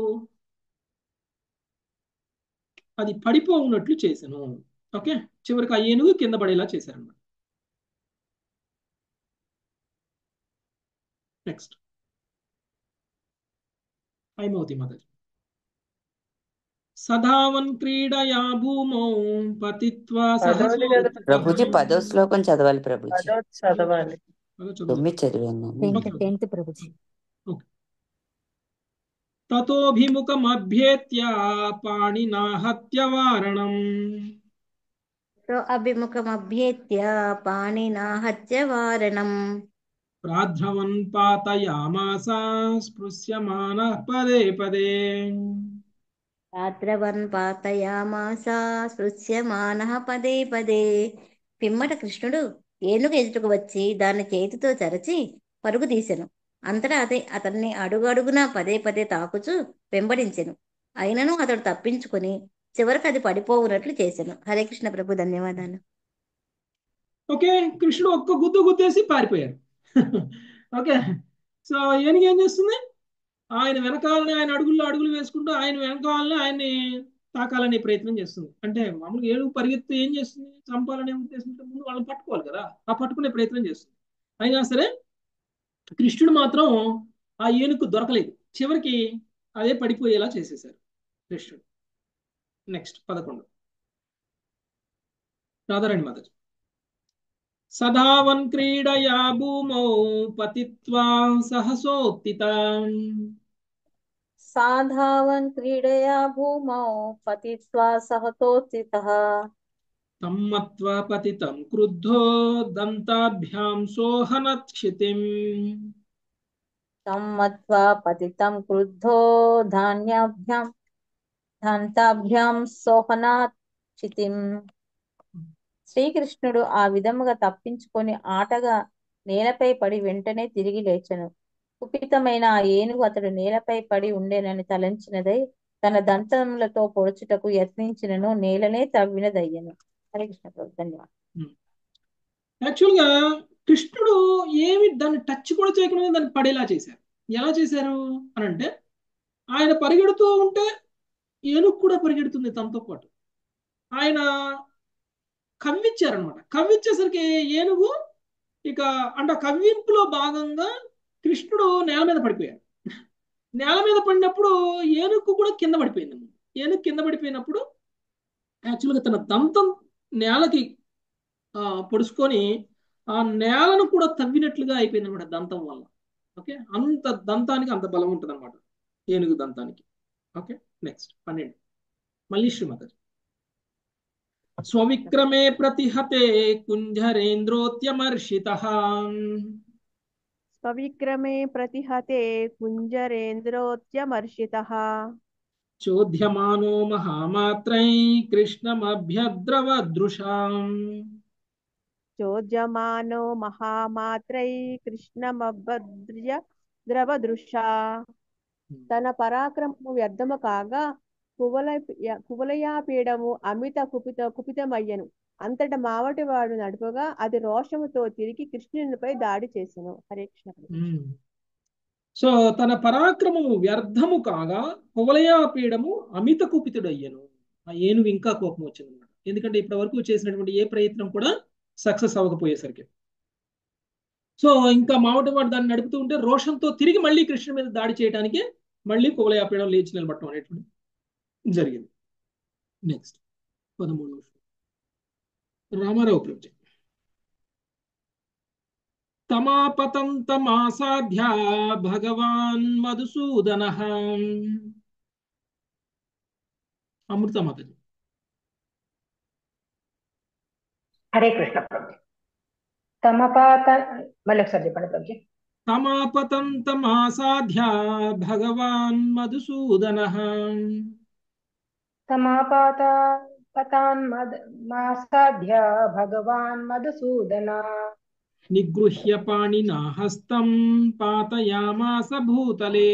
అది పడిపోవున్నట్లు చేశాను ఓకే చివరికి ఆ ఏనుగు కింద పడేలా చేశారన్నమాట నెక్స్ట్ హైమవతి మదర్ సదావన్ క్రీడయా భూమౌ పతిత్వా పదోది కదా ప్రభుజీ పదో శ్లోకం చదవాలి ప్రభుజీ పదోది చదవాలి తొమ్మిది చదివాను టెన్త్ టెన్త్ ప్రభుజీ తతోభిముఖమభ్యేత్య పాణినా హత్యవారణం అభిముఖమభ్యేత్య పాణినా హత్యవారణం ప్రాధ్రవన్ పాతయామాస స్పృశ్యమాన పదే పదే రాత్రవన్ పాతయామాస స్పృశ్యమాన పదే పదే పిమ్మట కృష్ణుడు ఏనుగు ఎదుటకు వచ్చి దాన్ని చేతితో చరచి పరుగు తీసెను అంతటా అదే అతన్ని అడుగడుగునా పదే పదే తాకుచూ వెంబడించెను అయినను అతడు తప్పించుకొని చివరికి అది పడిపోవునట్లు చేశాను హరే కృష్ణ ప్రభు ధన్యవాదాలు ఓకే కృష్ణుడు ఒక్క గుద్దు గుద్దేసి పారిపోయాడు ఓకే సో ఏనుగు ఏం చేస్తుంది ఆయన వెనకాలని ఆయన అడుగుల్లో అడుగులు వేసుకుంటూ ఆయన వెనకాలని ఆయన్ని తాకాలనే ప్రయత్నం చేస్తుంది అంటే మామూలుగా ఏనుగు పరిగెత్తు ఏం చేస్తుంది చంపాలనే ఉద్దేశంతో ముందు వాళ్ళని పట్టుకోవాలి కదా ఆ పట్టుకునే ప్రయత్నం చేస్తుంది అయినా సరే కృష్ణుడు మాత్రం ఆ ఏనుగు దొరకలేదు చివరికి అదే పడిపోయేలా చేసేశారు కృష్ణుడు నెక్స్ట్ పదకొండు రాధారాణి మాతాజీ సదావన్ క్రీడయా భూమౌ పతిత్వా సహసోత్తితా సాధావన్ క్రీడయా భూమౌ పతిత్వా సహతోత్సితః తమ్మత్వా పతితం క్రుద్ధో దంతాభ్యాం సోహనక్షితిం తమ్మత్వా పతితం క్రుద్ధో ధాన్యాభ్యాం దంతాభ్యాం సోహనాచితిం శ్రీకృష్ణుడు ఆ విధముగా తప్పించుకొని ఆటగా నేలపై పడి వెంటనే తిరిగి లేచెను కుపితమైన ఆ ఏనుగు అతడు నేలపై పడి ఉండేనని తలంచినదై తన దంతములతో పొడుచుటకు యత్నించినను నేలనే తవ్వినదయ్యను హరే కృష్ణ ప్రభు ధన్యవాదాలు యాక్చువల్గా కృష్ణుడు ఏమి దాన్ని టచ్ కూడా చేయకుండా దాన్ని పడేలా చేశారు ఎలా చేశారు అని అంటే ఆయన పరిగెడుతూ ఉంటే ఏనుగు కూడా పరిగెడుతుంది తనతో పాటు ఆయన కవ్విచ్చారనమాట కవ్విచ్చేసరికి ఏనుగు ఇక అంటే ఆ కవ్వింపులో భాగంగా కృష్ణుడు నేల మీద పడిపోయాడు నేల మీద పడినప్పుడు ఏనుగు కూడా కింద పడిపోయింది ఏనుగు కింద పడిపోయినప్పుడు యాక్చువల్గా తన దంతం నేలకి ఆ, పొడుచుకొని ఆ నేలను కూడా తవ్వినట్లుగా అయిపోయింది అనమాట దంతం వల్ల ఓకే అంత దంతానికి అంత బలం ఉంటుంది అనమాట ఏనుగు దంతానికి ఓకే నెక్స్ట్ పన్నెండు మళ్ళీ శ్రీమతి స్వవిక్రమే ప్రతిహతే కుంజరేంద్రోత్యమర్షిత స్వవిక్రమే ప్రతిహతే కుంజరేంద్రోత్యమర్షితः చోద్యమానో మహామాత్రై కృష్ణమభ్యద్రవదృశాం చోద్యమానో మహామాత్రై కృష్ణమభద్ర్య ద్రవదృశా తన పరాక్రమము వ్యర్థము కాగా కువల కువలయాపీడము అమిత కుపిత కుపితమయ్యను అంతట మావటివాడు నడుపగా అది రోషముతో తిరిగి కృష్ణునిపై దాడి చేసెను హరే కృష్ణ ప్రభు. సో తన పరాక్రమము వ్యర్థము కాగా కువలయాపీడము అమిత కుపితుడయ్యను ఆ ఏనుగు ఇంకా కోపం వచ్చింది అనమాట ఎందుకంటే ఇప్పటి వరకు చేసినటువంటి ఏ ప్రయత్నం కూడా సక్సెస్ అవ్వకపోయేసరికి సో ఇంకా మావటి వాడు దాన్ని నడుపుతూ ఉంటే రోషంతో తిరిగి మళ్ళీ కృష్ణ మీద దాడి చేయడానికి మళ్ళీ కువలయాపీడం లేచి నిలబడటం అనేటువంటి జరిగింది నెక్స్ట్ పదమూడవ రామారావు ప్రభుజీ తమాపతంతమాసాధ్య భగవాన్ మధుసూదన అమృతమాతజీ హరే కృష్ణ ప్రభు తమపాత మళ్ళీ ఒకసారి చెప్పండి ప్రభుజీ తమాపతంతమాసాధ్య భగవాన్ మధుసూదన తమాపాత పతాన్ మద మాసాధ్య భగవాన్ మధుసూదన నిగృహ్య పాణినా హస్తం పాతయామాస భూతలే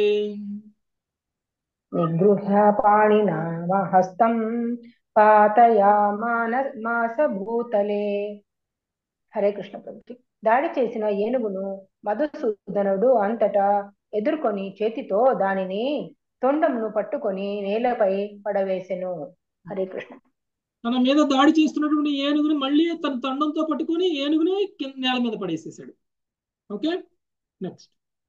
నిగృహ్య పాణినా హస్తం పాతయామాన మాస భూతలే హరే కృష్ణ ప్రభుజీ దాడి చేసిన ఏనుగును మధుసూదనుడు అంతటా ఎదుర్కొని చేతితో దానిని తొండమును పట్టుకొని నేలపై పడవేసెను హరే కృష్ణ తన మీద దాడి చేస్తున్నటువంటి ఏనుగుని మళ్ళీ తన తండంతో పట్టుకొని ఏనుగుని కింద నేల మీద పడేసేసాడు ఓకే నెక్స్ట్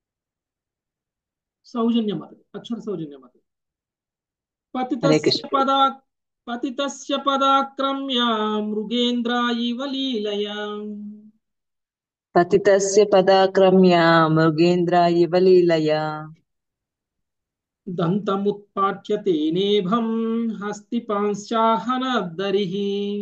సౌజన్యమత అక్షర సౌజన్యమత పతితస్య పదా పతితస్య పదాక్రమ్య మృగేంద్ర ఇవ లీలయా పతితస్య పదాక్రమ్య మృగేంద్ర ఇవ లీలయా దంతముత్పాట్య తేనేభం హస్తిపాంశ్చాహనద్దరిః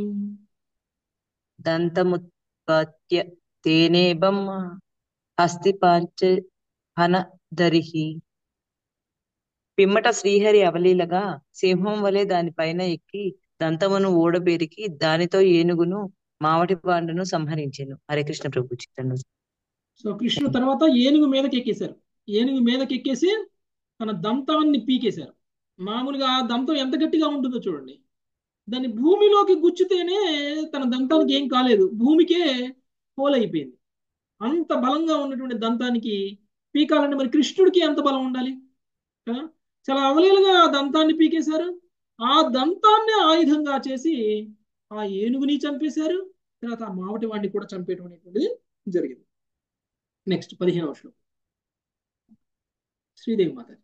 దంతముత్పత్య తేనేబం హస్తిపాంచ హనదరిహి పిమ్మట శ్రీహరి అవలీలగా సింహం వలె దానిపైన ఎక్కి దంతమును ఓడబెరికి దానితో ఏనుగును మావటి పాండును సంహరించెను హరే కృష్ణ ప్రభు చిత్తను సో కృష్ణుడు తర్వాత ఏనుగు మీదకి ఎక్కేశారు ఏనుగు మీదకి ఎక్కేసి తన దంతాన్ని పీకేశారు మామూలుగా ఆ దంతం ఎంత గట్టిగా ఉంటుందో చూడండి దాన్ని భూమిలోకి గుచ్చితేనే తన దంతానికి ఏం కాలేదు భూమికే హోల్ అయిపోయింది అంత బలంగా ఉన్నటువంటి దంతానికి పీకాలంటే మరి కృష్ణుడికి ఎంత బలం ఉండాలి కదా చాలా అవలీలుగా ఆ దంతాన్ని పీకేశారు ఆ దంతాన్ని ఆయుధంగా చేసి ఆ ఏనుగుని చంపేశారు తర్వాత ఆ మావటి వాడిని కూడా చంపేయడం అనేటువంటిది జరిగింది నెక్స్ట్ పదిహేను శ్లోకం శ్రీదేవి మాత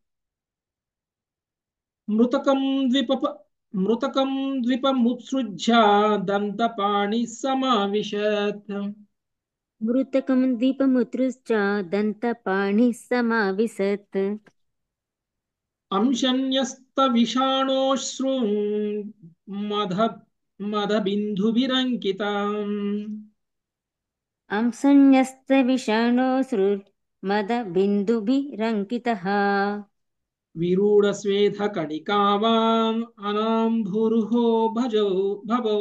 మృతకం ద్విప మృతకం ద్విపముత్సృజ్య దంతపాణి సమావిశత్ మృతకం దీపముత్సృజ్య దంతపాణి సమావిశత్ అంశన్యస్త విషాణోశ్రు మధ మదబిందుభిరంకితాం అంసన్యస్త విషాణోశ్రుర్మద బిందుభిరంకితః విరూఢస్వేధ కణికావాం అనాంభురుహో భజౌ భవౌ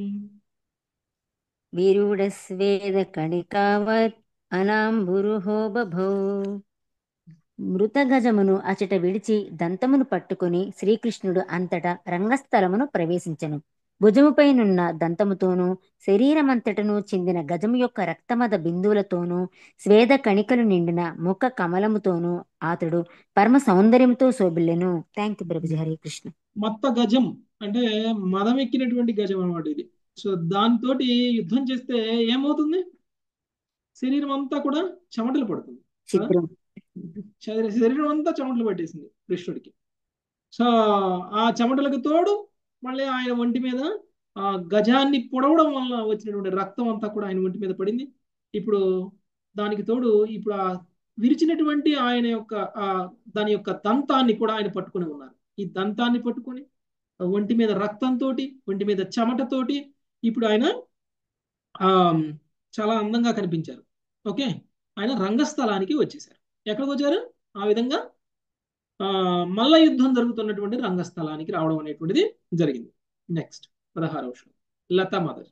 విరూఢస్వేద కణికావత్ అనాంబురుహో బభౌ మృతగజమును అచట విడిచి దంతమును పట్టుకుని శ్రీకృష్ణుడు అంతటా రంగస్థలమును ప్రవేశించెను భుజముపైనున్న దంతముతోనూ శరీరమంతటను చెందిన గజము యొక్క రక్తమద బిందువులతోనూ స్వేద కణికలు నిండిన ముఖ కమలముతోనూ అతడు పరమ సౌందర్యంతో శోభిల్లెను థ్యాంక్ యూ ప్రభుజీ హరే కృష్ణ మత్త గజం అంటే మదం ఎక్కినటువంటి గజం అన్నమాట ఇది సో దాంతో యుద్ధం చేస్తే ఏమవుతుంది శరీరం అంతా కూడా చెమటలు పడుతుంది కదా? చిత్రం శరీర- శరీరం అంతా చెమటలు పట్టేసింది కృష్ణుడికి సో ఆ చెమటలకు తోడు మళ్ళీ ఆయన ఒంటి మీద ఆ గజాన్ని పొడవడం వల్ల వచ్చినటువంటి రక్తం అంతా కూడా ఆయన ఒంటి మీద పడింది ఇప్పుడు దానికి తోడు ఇప్పుడు ఆ విరిచినటువంటి ఆయన యొక్క ఆ దాని యొక్క దంతాన్ని కూడా ఆయన పట్టుకుని ఉన్నారు ఈ దంతాన్ని పట్టుకొని ఒంటి మీద రక్తంతో ఒంటి మీద చెమటతోటి ఇప్పుడు ఆయన ఆ చాలా అందంగా కనిపించారు ఓకే ఆయన రంగస్థలానికి వచ్చేసారు ఎక్కడికి వచ్చారు ఆ విధంగా ఆ మల్ల యుద్ధం జరుగుతున్నటువంటి రంగస్థలానికి రావడం అనేటువంటిది జరిగింది నెక్స్ట్ పదహారవ శ్లోకం లతా మదర్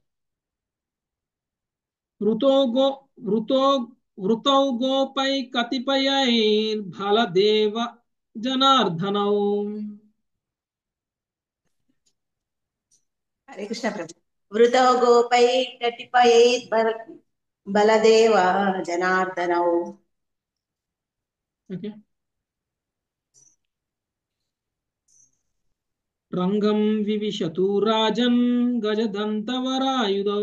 వృతో గో వృతో వృతౌ గోపై కతిపయైర్బలదేవ జనార్దనౌ హరే కృష్ణ ప్రభు వృతో గోపై కటిపయై బల బలదేవ జనార్దనౌ ఓకే రంగం వివిశతు రాజన్ గజదంతవరాయుధౌ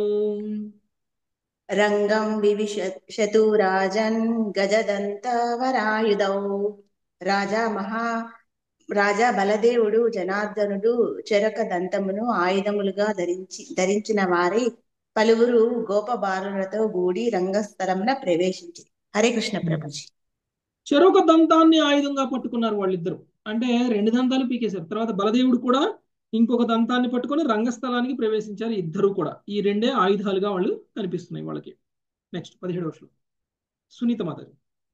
రంగం వివిశతు రాజన్ గజదంతవరాయుధౌ రాజా మహా రాజా బలదేవుడు జనార్దనుడు చెరక దంతమును ఆయుధములుగా ధరించి ధరించిన వారి పలువురు గోప బాలులతో కూడి రంగస్థలమున ప్రవేశించి హరే కృష్ణ ప్రభుజీ చెరొక దంతాన్ని ఆయుధంగా పట్టుకున్నారు వాళ్ళిద్దరు అంటే రెండు దంతాలు పీకేశారు తర్వాత బలదేవుడు కూడా ఇంకొక దంతాన్ని పట్టుకొని రంగస్థలానికి ప్రవేశించారు ఇద్దరు కూడా ఈ రెండే ఆయుధాలుగా వాళ్ళు కనిపిస్తున్నాయి వాళ్ళకి నెక్స్ట్ పదిహేడు వర్షం సునీత మాతాజీ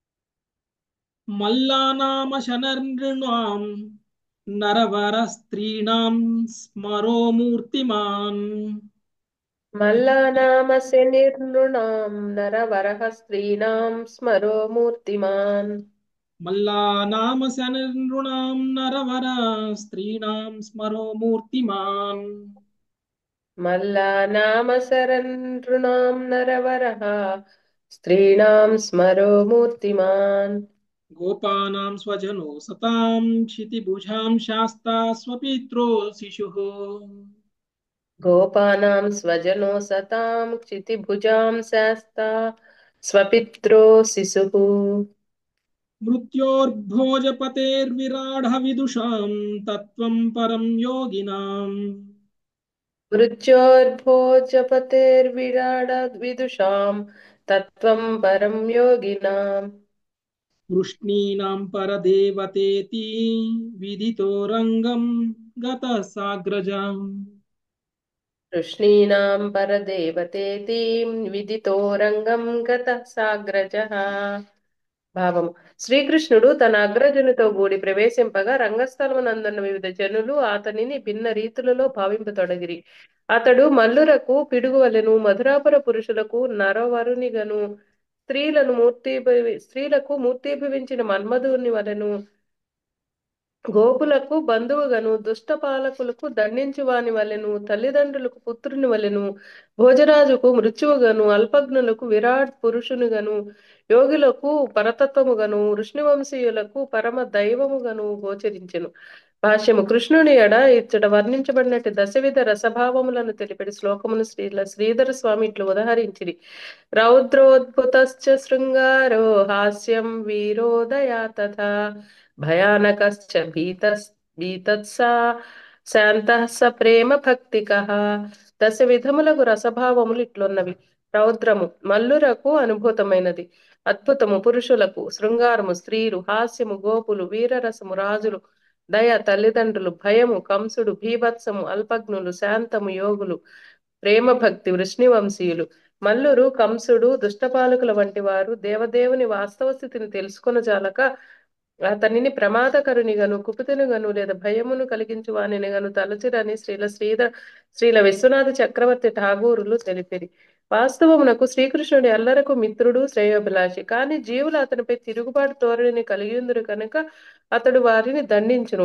మల్లానామ శనర్నృణాం నరవర స్త్రీణాం స్మరో మూర్తిమాన్ మల్లానామస్య నిర్నృణాం నరవరః స్త్రీణాం స్మరో మూర్తిమాన్ మల్లానామ శనర్నృణాం నరవర స్త్రీణాం స్మరో మూర్తిమాన్ మల్లానామసరనృణాం నరవరః స్త్రీణాం స్మరో మూర్తిమాన్ గోపానాం స్వజనో సతాం క్షితిభుజాం శాస్తా స్వపిత్రో శిశుః గోపానాం స్వజనో సతాం క్షితిభుజాం శాస్తా స్వపిత్రో శిశుః మృత్యోర్భోజపతేర్విరాఢ విదుషాం తత్వం పరం యోగినాం మృత్యోర్భోజపతేర్విరాడ విదుషాం తత్వం పరం యోగినాం వృష్ణీనాం పరదేవతేతి విదితో రంగం గత సాగ్రజాం కృష్ణీనాం పరదేవతేతీం విదితో రంగం గత సాగ్రజః భావం శ్రీకృష్ణుడు తన అగ్రజనుతో కూడి ప్రవేశింపగా రంగస్థలమునందున్న వివిధ జనులు అతనిని భిన్న రీతులలో భావింపతొడగిరి అతడు మల్లురకు పిడుగువలెను మధురాపుర పురుషులకు నరవరునిగను స్త్రీలను మూర్తి స్త్రీలకు మూర్తిభవించిన మన్మధుని వలెను గోపులకు బంధువుగను దుష్ట పాలకులకు దండించు వాని వలెను తల్లిదండ్రులకు పుత్రుని వలెను భోజరాజుకు మృత్యువుగను అల్పజ్ఞులకు విరాట్ పురుషునిగను యోగులకు పరతత్వముగను వృష్ణివంశీయులకు పరమ దైవముగను గోచరించెను భాష్యము కృష్ణుని ఎడ ఇచ్చట వర్ణించబడినట్టు దశవిధ రసభావములను తెలిపెడి శ్లోకమును శ్రీల శ్రీధర స్వామి ఇట్లు ఉదహరించిరి రౌద్రోద్భుతశ్చ శృంగారో హాస్యం వీరోదయా తథా భయానకశ్చ భీతస్ భీతత్సా శాంతః స ప్రేమ భక్తికః దశ విధములకు రసభావములు ఇట్లున్నవి రౌద్రము మల్లురకు అనుభూతమైనది అద్భుతము పురుషులకు శృంగారము స్త్రీలు హాస్యము గోపులు వీరరసము రాజులు దయ తల్లిదండ్రులు భయము కంసుడు భీభత్సము అల్పజ్ఞులు శాంతము యోగులు ప్రేమ భక్తి వృష్ణివంశీయులు మల్లురు కంసుడు దుష్టపాలకుల వంటి వారు దేవదేవుని వాస్తవ స్థితిని తెలుసుకొనజాలక అతనిని ప్రమాదకరునిగను కుపితునిగను లేదా భయమును కలిగించు వానినిగను తలచిరని శ్రీల శ్రీధ శ్రీల విశ్వనాథ చక్రవర్తి ఠాగూరులు తెలిపిరి వాస్తవమునకు శ్రీకృష్ణుడి అల్లరకు మిత్రుడు శ్రేయోభిలాషి కానీ జీవులు అతనిపై తిరుగుబాటు ధోరణిని కలిగిందురు కనుక అతడు వారిని దండించును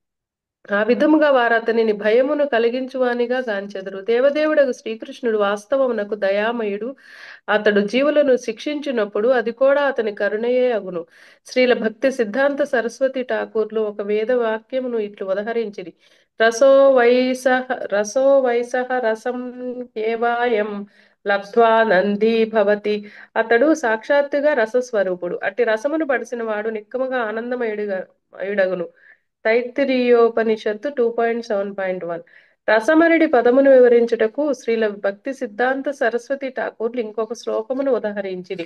ఆ విధముగా వారు అతనిని భయమును కలిగించువానిగా గాంచెదరు దేవదేవుడకు శ్రీకృష్ణుడు వాస్తవమునకు దయామయుడు అతడు జీవులను శిక్షించినప్పుడు అది కూడా అతని కరుణయే అగును శ్రీల భక్తి సిద్ధాంత సరస్వతి ఠాకూర్లు ఒక వేద వాక్యమును ఇట్లు ఉదహరించిరి రసో వైసహ రసో వైసహ రసం ఏవాయం లబ్ధ్వా నంది భవతి అతడు సాక్షాత్తుగా రసస్వరూపుడు అట్టి రసమును పడిసిన వాడు నిక్కముగా ఆనందమయుడిగా మయుడగును తైత్తిరీయోపనిషత్తు two point seven point one రసమరడి పదమును వివరించుటకు శ్రీల భక్తి సిద్ధాంత సరస్వతి ఠాకూర్లు ఇంకొక శ్లోకమును ఉదహరించిరి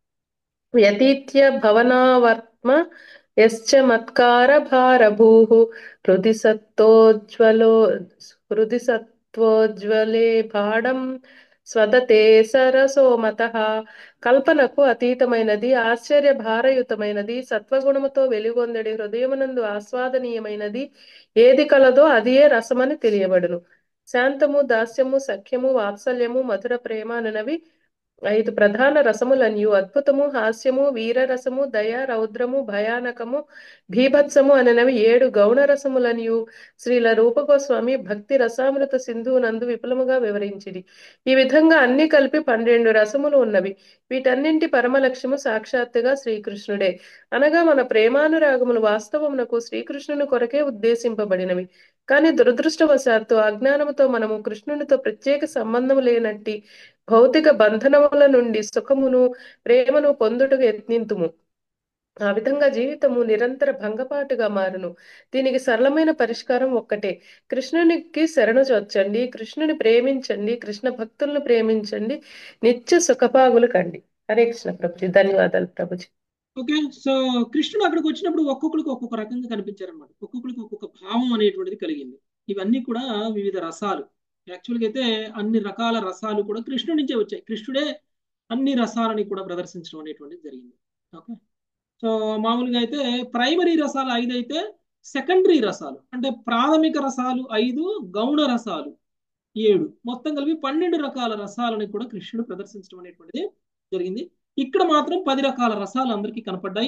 వ్యతీత్య భవనావర్త్మ యశ్చ మత్కార భారభూః హృది సత్తోజ్వలో హృది సత్వోజ్వలే భాడం స్వదతే సరసోమత కల్పనకు అతీతమైనది ఆశ్చర్య భారయుతమైనది సత్వగుణముతో వెలుగొందడి హృదయమునందు ఆస్వాదనీయమైనది ఏది కలదో అదియే రసమని తెలియబడును శాంతము దాస్యము సఖ్యము వాత్సల్యము మధుర ప్రేమ అనునవి ఐదు ప్రధాన రసములనియు అద్భుతము హాస్యము వీరరసము దయ రౌద్రము భయానకము భీభత్సము అననవి ఏడు గౌణ రసములనియు శ్రీల రూపగోస్వామి భక్తి రసామృత సింధువు నందు విపులముగా వివరించిది ఈ విధంగా అన్ని కలిపి పన్నెండు రసములు ఉన్నవి వీటన్నింటి పరమ లక్ష్యము సాక్షాత్తుగా శ్రీకృష్ణుడే అనగా మన ప్రేమానురాగములు వాస్తవమునకు శ్రీకృష్ణుని కొరకే ఉద్దేశింపబడినవి కానీ దురదృష్టవశాత్తు అజ్ఞానముతో మనము కృష్ణునితో ప్రత్యేక సంబంధము లేనట్టి భౌతిక బంధనముల నుండి సుఖమును ప్రేమను పొందుటకు యత్నింతుము ఆ విధంగా జీవితము నిరంతర భంగపాటుగా మారును దీనికి సరళమైన పరిష్కారం ఒక్కటే కృష్ణునికి శరణు చొచ్చండి కృష్ణుని ప్రేమించండి కృష్ణ భక్తులను ప్రేమించండి నిత్య సుఖభాగులు కండి హరే కృష్ణ ప్రభుజీ ధన్యవాదాలు ప్రభుజీ ఓకే సో కృష్ణుడు అక్కడికి వచ్చినప్పుడు ఒక్కొక్కరికి ఒక్కొక్క రకంగా కనిపించారు అనమాట ఒక్కొక్కరికి ఒక్కొక్క భావం అనేటువంటిది కలిగింది ఇవన్నీ కూడా వివిధ రసాలు యాక్చువల్గా అయితే అన్ని రకాల రసాలు కూడా కృష్ణుడి నుంచే వచ్చాయి కృష్ణుడే అన్ని రసాలని కూడా ప్రదర్శించడం అనేటువంటిది జరిగింది ఓకే సో మామూలుగా అయితే ప్రైమరీ రసాలు ఐదు అయితే సెకండరీ రసాలు అంటే ప్రాథమిక రసాలు ఐదు గౌణ రసాలు ఏడు మొత్తం కలిపి పన్నెండు రకాల రసాలని కూడా కృష్ణుడు ప్రదర్శించడం అనేటువంటిది జరిగింది ఇక్కడ మాత్రం పది రకాల రసాలు అందరికీ కనపడ్డాయి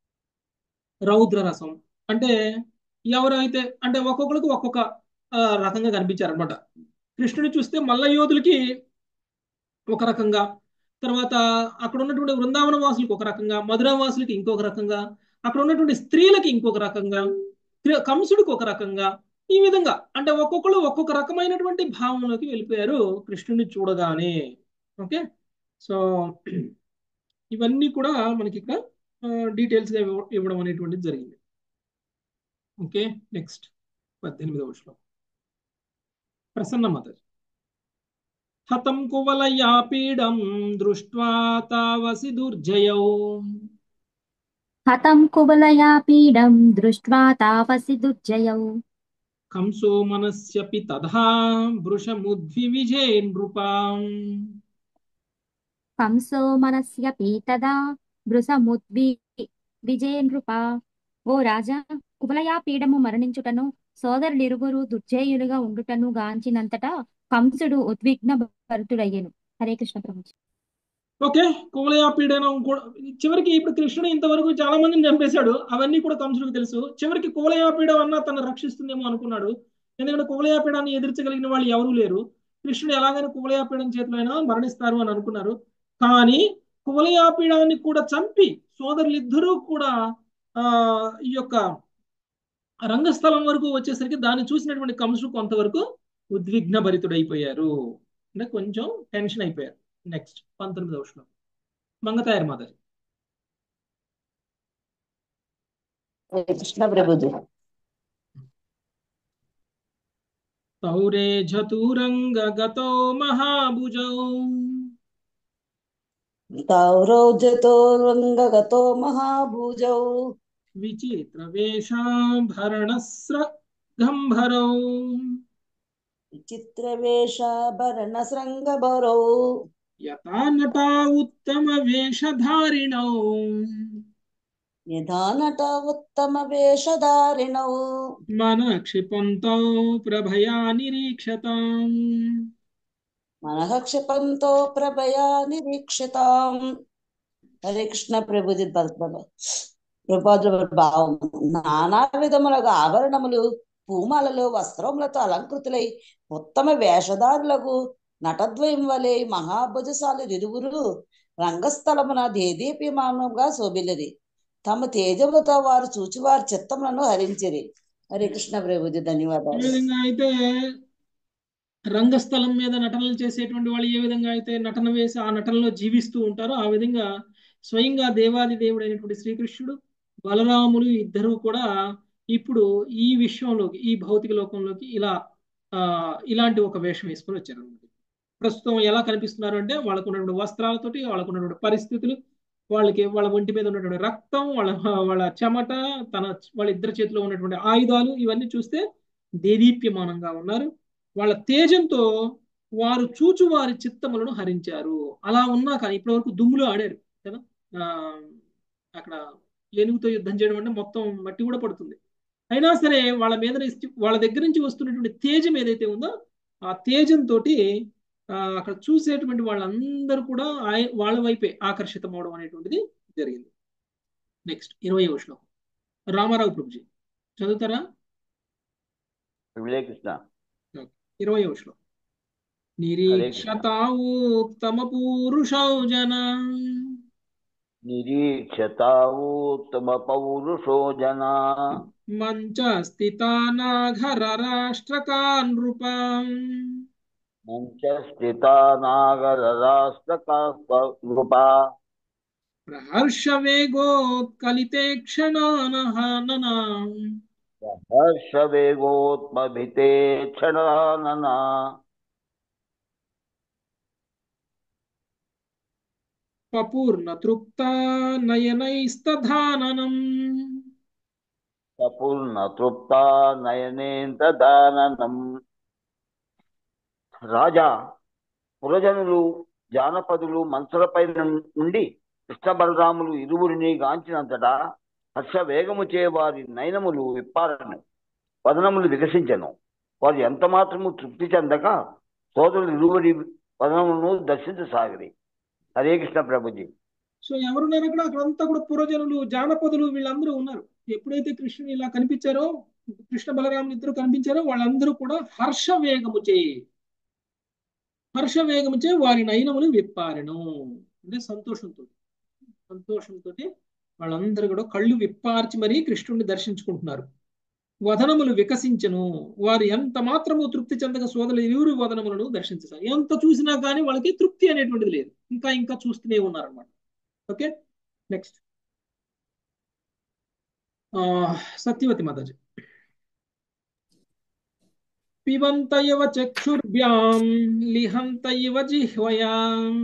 రౌద్ర రసం అంటే ఎవరైతే అంటే ఒక్కొక్కరికి ఒక్కొక్క రకంగా కనిపించారనమాట కృష్ణుని చూస్తే మల్ల యోధులకి ఒక రకంగా తర్వాత అక్కడ ఉన్నటువంటి వృందావన వాసులకి ఒక రకంగా మధురా వాసులకి ఇంకొక రకంగా అక్కడ ఉన్నటువంటి స్త్రీలకి ఇంకొక రకంగా కంసుడికి ఒక రకంగా ఈ విధంగా అంటే ఒక్కొక్కరు ఒక్కొక్క రకమైనటువంటి భావంలోకి వెళ్ళిపోయారు కృష్ణుడిని చూడగానే ఓకే సో ఇవన్నీ కూడా మనకి ఇక్కడ డీటెయిల్స్గా ఇవ్వడం అనేటువంటిది జరిగింది ఓకే నెక్స్ట్ పద్దెనిమిదవ శ్లోకం ప్రసన్న మాతాజీ హతం కువలయా పీడం దృష్ట్వా తావసి దుర్జయౌ హతం కువలయా పీడం దృష్ట్వా తావసి దుర్జయౌ కంసో మనస్యపి తథా వృషముద్వివిజే నృపాం కంసో మనస్యపి తదా వృషముద్వి విజయ నృప ఓ రాజా కువలయా పీడము మరణించుటను సోదరులిరువురు దుర్జేయులుగా ఉండుటను గాంచినంతటా కంసుడు ఉద్విగ్న భరితుడయ్యను హరే కృష్ణ ప్రభు ఓకే కువలయా పీడనం కూడా చివరికి ఇప్పుడు కృష్ణుడు ఇంతవరకు చాలా మందిని చంపేశాడు అవన్నీ కూడా కంసుడికి తెలుసు చివరికి కువలయా పీడం అన్న తను రక్షిస్తుందేమో అనుకున్నాడు ఎందుకంటే కువలయా పీడాన్ని ఎదిరించగలిగిన వాళ్ళు ఎవరూ లేరు కృష్ణుడు ఎలాగైనా కువలయా పీడం చేతిలో అయినా మరణిస్తారు అని అనుకున్నారు కానీ కువలయా పీడాన్ని కూడా చంపి సోదరులిద్దరూ కూడా ఆ ఈ యొక్క రంగస్థలం వరకు వచ్చేసరికి దాన్ని చూసినటువంటి కంసుడు కొంతవరకు ఉద్విగ్న భరితుడైపోయారు అంటే కొంచెం టెన్షన్ అయిపోయారు నెక్స్ట్ పంతొమ్మిదవ శ్లోకం మంగతాయర్ మాతాజీ కృష్ణ ప్రభుజీ తౌరే చతురంగ గతో మహాభుజౌ తౌరౌజతో రంగగతో మహాభుజౌ విచిత్ర వేషాభరణస్ర గంభరౌ విచిత్రవేషాభరణ శృంగభరౌ యథా నటా ఉత్తమ వేషధారిణౌ యథా నట ఉత్తమ వేషధారిణౌ మన క్షిపంతో ప్రభయా నిరీక్షతాం మనః క్షిపంతో ప్రభయా నిరీక్షితాం హరే కృష్ణ ప్రభుది ప్రభుపాదుల భావం నానా విధములుగా ఆభరణములు పూమాలలో వస్త్రములతో అలంకృతులై ఉత్తమ వేషధారులకు నటద్వయం వలె మహాభుజశాలి ఇరువురు రంగస్థలమున దేదీప్యమానంగా శోభిల్లది తమ తేజములతో వారు చూచి వారి చిత్తములను హరించిరి హరే కృష్ణ ప్రభుజీ ఈ ధన్యవాదాలు విధంగా అయితే రంగస్థలం మీద నటనలు చేసేటువంటి వాళ్ళు ఏ విధంగా అయితే నటన వేసి ఆ నటనలో జీవిస్తూ ఉంటారో ఆ విధంగా స్వయంగా దేవాది దేవుడు అయినటువంటి శ్రీకృష్ణుడు బలరాములు ఇద్దరూ కూడా ఇప్పుడు ఈ విశ్వంలోకి ఈ భౌతిక లోకంలోకి ఇలా ఆ ఇలాంటి ఒక వేషం వేసుకొని వచ్చారు అన్నమాట ప్రస్తుతం ఎలా కనిపిస్తున్నారు అంటే వాళ్ళకు ఉన్నటువంటి వస్త్రాలతోటి వాళ్ళకు ఉన్నటువంటి పరిస్థితులు వాళ్ళకి వాళ్ళ ఒంటి మీద ఉన్నటువంటి రక్తం వాళ్ళ వాళ్ళ చెమట తన వాళ్ళ ఇద్దరి చేతిలో ఉన్నటువంటి ఆయుధాలు ఇవన్నీ చూస్తే దేదీప్యమానంగా ఉన్నారు వాళ్ళ తేజంతో వారు చూచు వారి చిత్తములను హరించారు అలా ఉన్నా కానీ ఇప్పటి వరకు దుమ్ములో ఆడారు కదా ఆ, అక్కడ ఏనుగుతో యుద్ధం చేయడం అంటే మొత్తం మట్టి కూడా పడుతుంది అయినా సరే వాళ్ళ మీద నుంచి- వాళ్ళ దగ్గర నుంచి వస్తున్నటువంటి తేజం ఏదైతే ఉందో ఆ తేజంతో అక్కడ చూసేటువంటి వాళ్ళందరూ కూడా ఆయ- వాళ్ళ వైపే ఆకర్షితం అవడం అనేటువంటిది జరిగింది నెక్స్ట్ ఇరవై శ్లోకం రామారావు ప్రభుజీ చదువుతారా విజయ కృష్ణ ఇరవై శ్లోకం నిరీక్షతావోత్తమ పూరుషౌ జన నిరీక్షతావోత్తమ పౌరుషో జనా మంచ స్థితానాఘర రాష్ట్రకాన్ నృపం మంచ స్థితా నాగర రాష్ట్ర కృపా ప్రహర్ష వేగోత్కలితే క్షణానహాననా హర్ష వేగోత్మభితే క్షణాననా పపూర్ణ తృప్తా నయనైస్తధాననం సపూర్ణ తృప్తా నయనేంత దాననం రాజా పురజనులు జానపదులు మంచులపై నుండి కృష్ణ బలరాములు ఇరువురిని గాంచినంతటా హర్ష వేగము చే వారి నయనములు విప్పారను వదనములు వికసించను వారు ఎంత మాత్రము తృప్తి చెందక సోదరులు ఇరువురి వదనములను దర్శించసాగిరి హరే కృష్ణ ప్రభుజీ సో ఎవరున్నారు అక్కడ అక్కడంతా కూడా పురజనులు జానపదులు వీళ్ళందరూ ఉన్నారు ఎప్పుడైతే కృష్ణుడు ఇలా కనిపించారో కృష్ణ బలరాములు ఇద్దరు కనిపించారో వాళ్ళందరూ కూడా హర్ష వేగము చే హర్ష వేగము చే వారి నయనములు విప్పారెను అంటే సంతోషంతో సంతోషంతో వాళ్ళందరూ కూడా కళ్ళు విప్పార్చి మరీ కృష్ణుడిని దర్శించుకుంటున్నారు వదనములు వికసించను వారు ఎంత మాత్రము తృప్తి చెందక సోదరులు ఇరువురు వదనములను దర్శించారు ఎంత చూసినా కానీ వాళ్ళకి తృప్తి అనేటువంటిది లేదు ఇంకా ఇంకా చూస్తూనే ఉన్నారన్నమాట ఓకే నెక్స్ట్ సత్యవతి మాతాజీ పిబంత ఇవ చక్షుర్భ్యాం లిహంత ఇవ జిహ్వయాం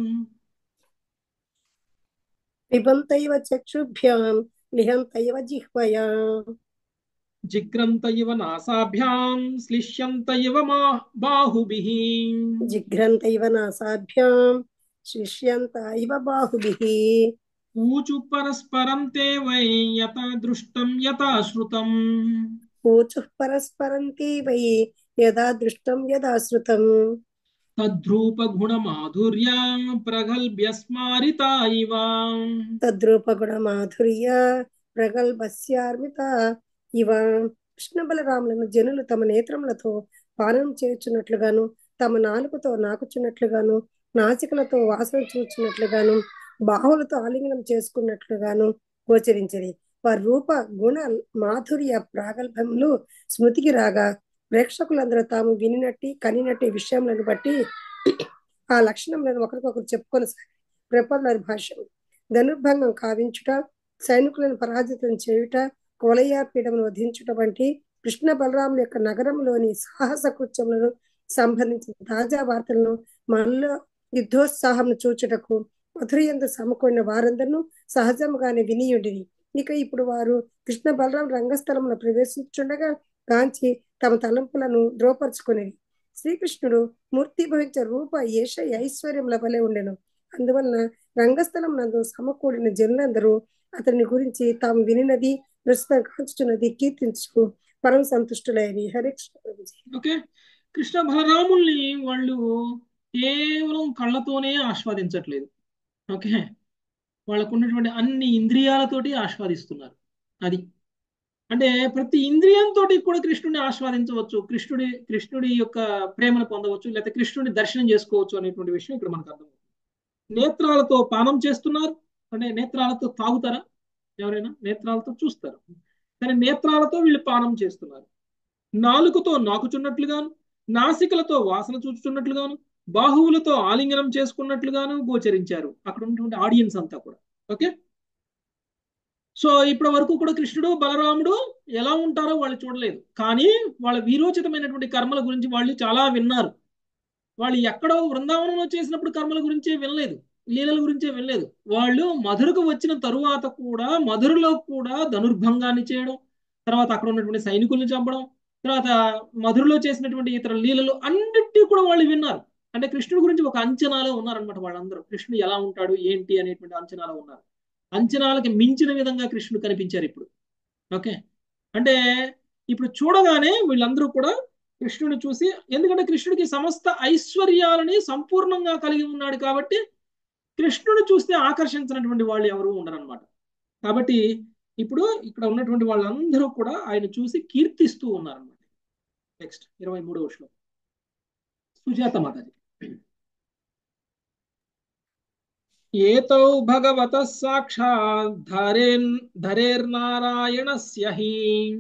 పిబంతైవ చక్షుభ్యాం లిహంతైవ జిహ్వయా జిగ్రంత ఇవ నాసాభ్యాం శ్లిష్యంత ఇవ మా బాహుభిః జిఘ్రంతైవ నాసాభ్యాం శిష్యంత ఇవ బాహుభిః ఊచు పరస్పరం తే వై యథా దృష్టం యథా శ్రుతం ఊచుః పరస్పరం తే వై యదా దృష్టం యదా శ్రుతం తద్రూప గుణ మాధుర్య ప్రగల్భ్య స్మారిత ఇవ తద్రూపగుణ మాధుర్య ప్రగల్భస్యార్మిత ఇవ కృష్ణ బలరాములను జనులు తమ నేత్రములతో పానం చేర్చున్నట్లుగాను తమ నాలుకతో నాకుచున్నట్లుగాను నాసికలతో వాసన చూచినట్లుగాను బాహులతో ఆలింగనం చేసుకున్నట్లుగాను గోచరించది వారి రూప గుణ మాధుర్య ప్రాగల్భములు స్మృతికి రాగా ప్రేక్షకులందరూ తాము వినినట్టి కనినట్టి విషయములను బట్టి ఆ లక్షణములను ఒకరికొకరు చెప్పుకొని ప్రపంచ భాష్యం ధనుర్భంగం కావించుట సైనికులను పరాజితం చేయుట కోలయ్య పీఠమును వధించుట వంటి కృష్ణ బలరాముల యొక్క నగరంలోని సాహస కృత్యములను సంబంధించిన తాజా వార్తలను మనలో యుద్ధోత్సాహం చూచుటకు మధురయందు సమకూడిన వారందరూ సహజముగానే వినియుడిని ఇక ఇప్పుడు వారు కృష్ణ బలరాం రంగస్థలంలో ప్రవేశించుండగా కాంచి తమ తలంపులను ద్రోపరుచుకునేది శ్రీకృష్ణుడు మూర్తి భవించే రూప ఏష ఐశ్వర్యముల వలె ఉండెను అందువలన రంగస్థలం నందు సమకూడిన జనులందరూ అతని గురించి తాము వినినది ప్రస్తుతం కాంచుతున్నది కీర్తించుకు పరమ సంతుష్టులైన హరే కృష్ణ ప్రభుజీ ఓకే కృష్ణ బలరాముల్ని వాళ్ళు కేవలం కళ్ళతోనే ఆస్వాదించట్లేదు ఓకే వాళ్ళకు ఉన్నటువంటి అన్ని ఇంద్రియాలతోటి ఆస్వాదిస్తున్నారు అది అంటే ప్రతి ఇంద్రియంతో కూడా కృష్ణుడిని ఆస్వాదించవచ్చు కృష్ణుడి కృష్ణుడి యొక్క ప్రేమను పొందవచ్చు లేకపోతే కృష్ణుడిని దర్శనం చేసుకోవచ్చు అనేటువంటి విషయం ఇక్కడ మనకు అర్థం నేత్రాలతో పానం చేస్తున్నారు అంటే నేత్రాలతో తాగుతారా ఎవరైనా నేత్రాలతో చూస్తారు కానీ నేత్రాలతో వీళ్ళు పానం చేస్తున్నారు నాలుకతో నాకుచున్నట్లుగాను నాసికలతో వాసన చూచుచున్నట్లుగాను బాహువులతో ఆలింగనం చేసుకున్నట్లుగాను గోచరించారు అక్కడ ఉన్నటువంటి ఆడియన్స్ అంతా కూడా ఓకే సో ఇప్పటి వరకు కూడా కృష్ణుడు బలరాముడు ఎలా ఉంటారో వాళ్ళు చూడలేదు కానీ వాళ్ళ వీరోచితమైనటువంటి కర్మల గురించి వాళ్ళు చాలా విన్నారు వాళ్ళు ఎక్కడో బృందావనంలో చేసినప్పుడు కర్మల గురించే వినలేదు లీలల గురించే వినలేదు వాళ్ళు మధురకు వచ్చిన తరువాత కూడా మధురలో కూడా ధనుర్భంగాన్ని చేయడం తర్వాత అక్కడ ఉన్నటువంటి సైనికుల్ని చంపడం తర్వాత మధురలో చేసినటువంటి ఇతర లీలలు అన్నిటి కూడా వాళ్ళు విన్నారు అంటే కృష్ణుడి గురించి ఒక అంచనాలో ఉన్నారనమాట వాళ్ళందరూ కృష్ణుడు ఎలా ఉంటాడు ఏంటి అనేటువంటి అంచనాలో ఉన్నారు అంచనాలకి మించిన విధంగా కృష్ణుడు కనిపించారు ఇప్పుడు ఓకే అంటే ఇప్పుడు చూడగానే వీళ్ళందరూ కూడా కృష్ణుని చూసి ఎందుకంటే కృష్ణుడికి సమస్త ఐశ్వర్యాలని సంపూర్ణంగా కలిగి ఉన్నాడు కాబట్టి కృష్ణుని చూస్తే ఆకర్షించినటువంటి వాళ్ళు ఎవరు ఉండరనమాట కాబట్టి ఇప్పుడు ఇక్కడ ఉన్నటువంటి వాళ్ళందరూ కూడా ఆయన చూసి కీర్తిస్తూ ఉన్నారనమాట నెక్స్ట్ ఇరవై మూడవ శ్లోకం సుజాత మాతాజీ ఏతౌ భగవత సాక్షాత్ ధరేన్ ధరేర్నారాయణస్య హి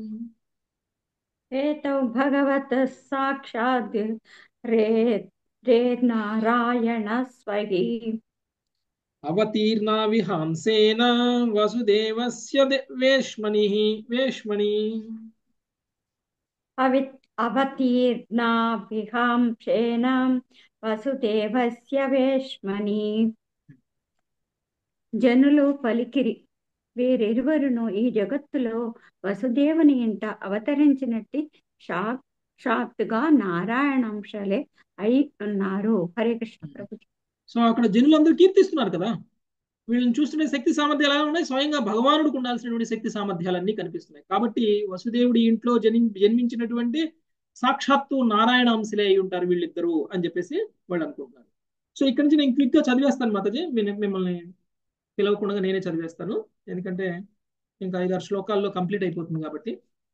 एतौ भगवतः साक्षात् रे रे नारायणस्वहि అవతీర్ణా విహాంసేన వసుదేవస్య దే- వేష్మణిః వేష్మణి अवि अवतीर्णा विहांशेन వసుదేవస్య వేష్మణి జనులు పలికిరి వీరిరువరును ఈ జగత్తులో వసుదేవుని ఇంట అవతరించినట్టి సాక్షాత్తుగా నారాయణంశలే అయి ఉన్నారు హరే కృష్ణ ప్రభు సో అక్కడ జనులందరూ కీర్తిస్తున్నారు కదా వీళ్ళని చూస్తుంటే శక్తి సామర్థ్యాలు ఎలా ఉన్నాయి స్వయంగా భగవానుడికి ఉండాల్సినటువంటి శక్తి సామర్థ్యాలన్నీ కనిపిస్తున్నాయి కాబట్టి వసుదేవుడి ఇంట్లో జని జన్మించినటువంటి సాక్షాత్తు నారాయణ అంశలే అయి ఉంటారు వీళ్ళిద్దరూ అని చెప్పేసి వాళ్ళు అనుకుంటున్నారు సో ఇక్కడి నుంచి నేను క్విక్ గా చదివేస్తాను మాతాజీ మీ- మిమ్మల్ని పిలవకుండా నేనే చదివేస్తాను ఎందుకంటే ఇంకా ఐదారు శ్లోకాల్లో కంప్లీట్ అయిపోతుంది కాబట్టి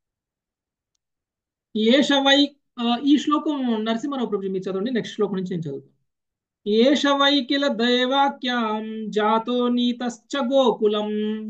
ఏష వై ఆ, ఈ శ్లోకం నరసింహారావు ప్రభుజీ మీరు చదవండి నెక్స్ట్ శ్లోకం నుంచి నేను చదువుతాను ఏష వై కిల దైవాక్యాం జాతో నీతశ్చ గోకులం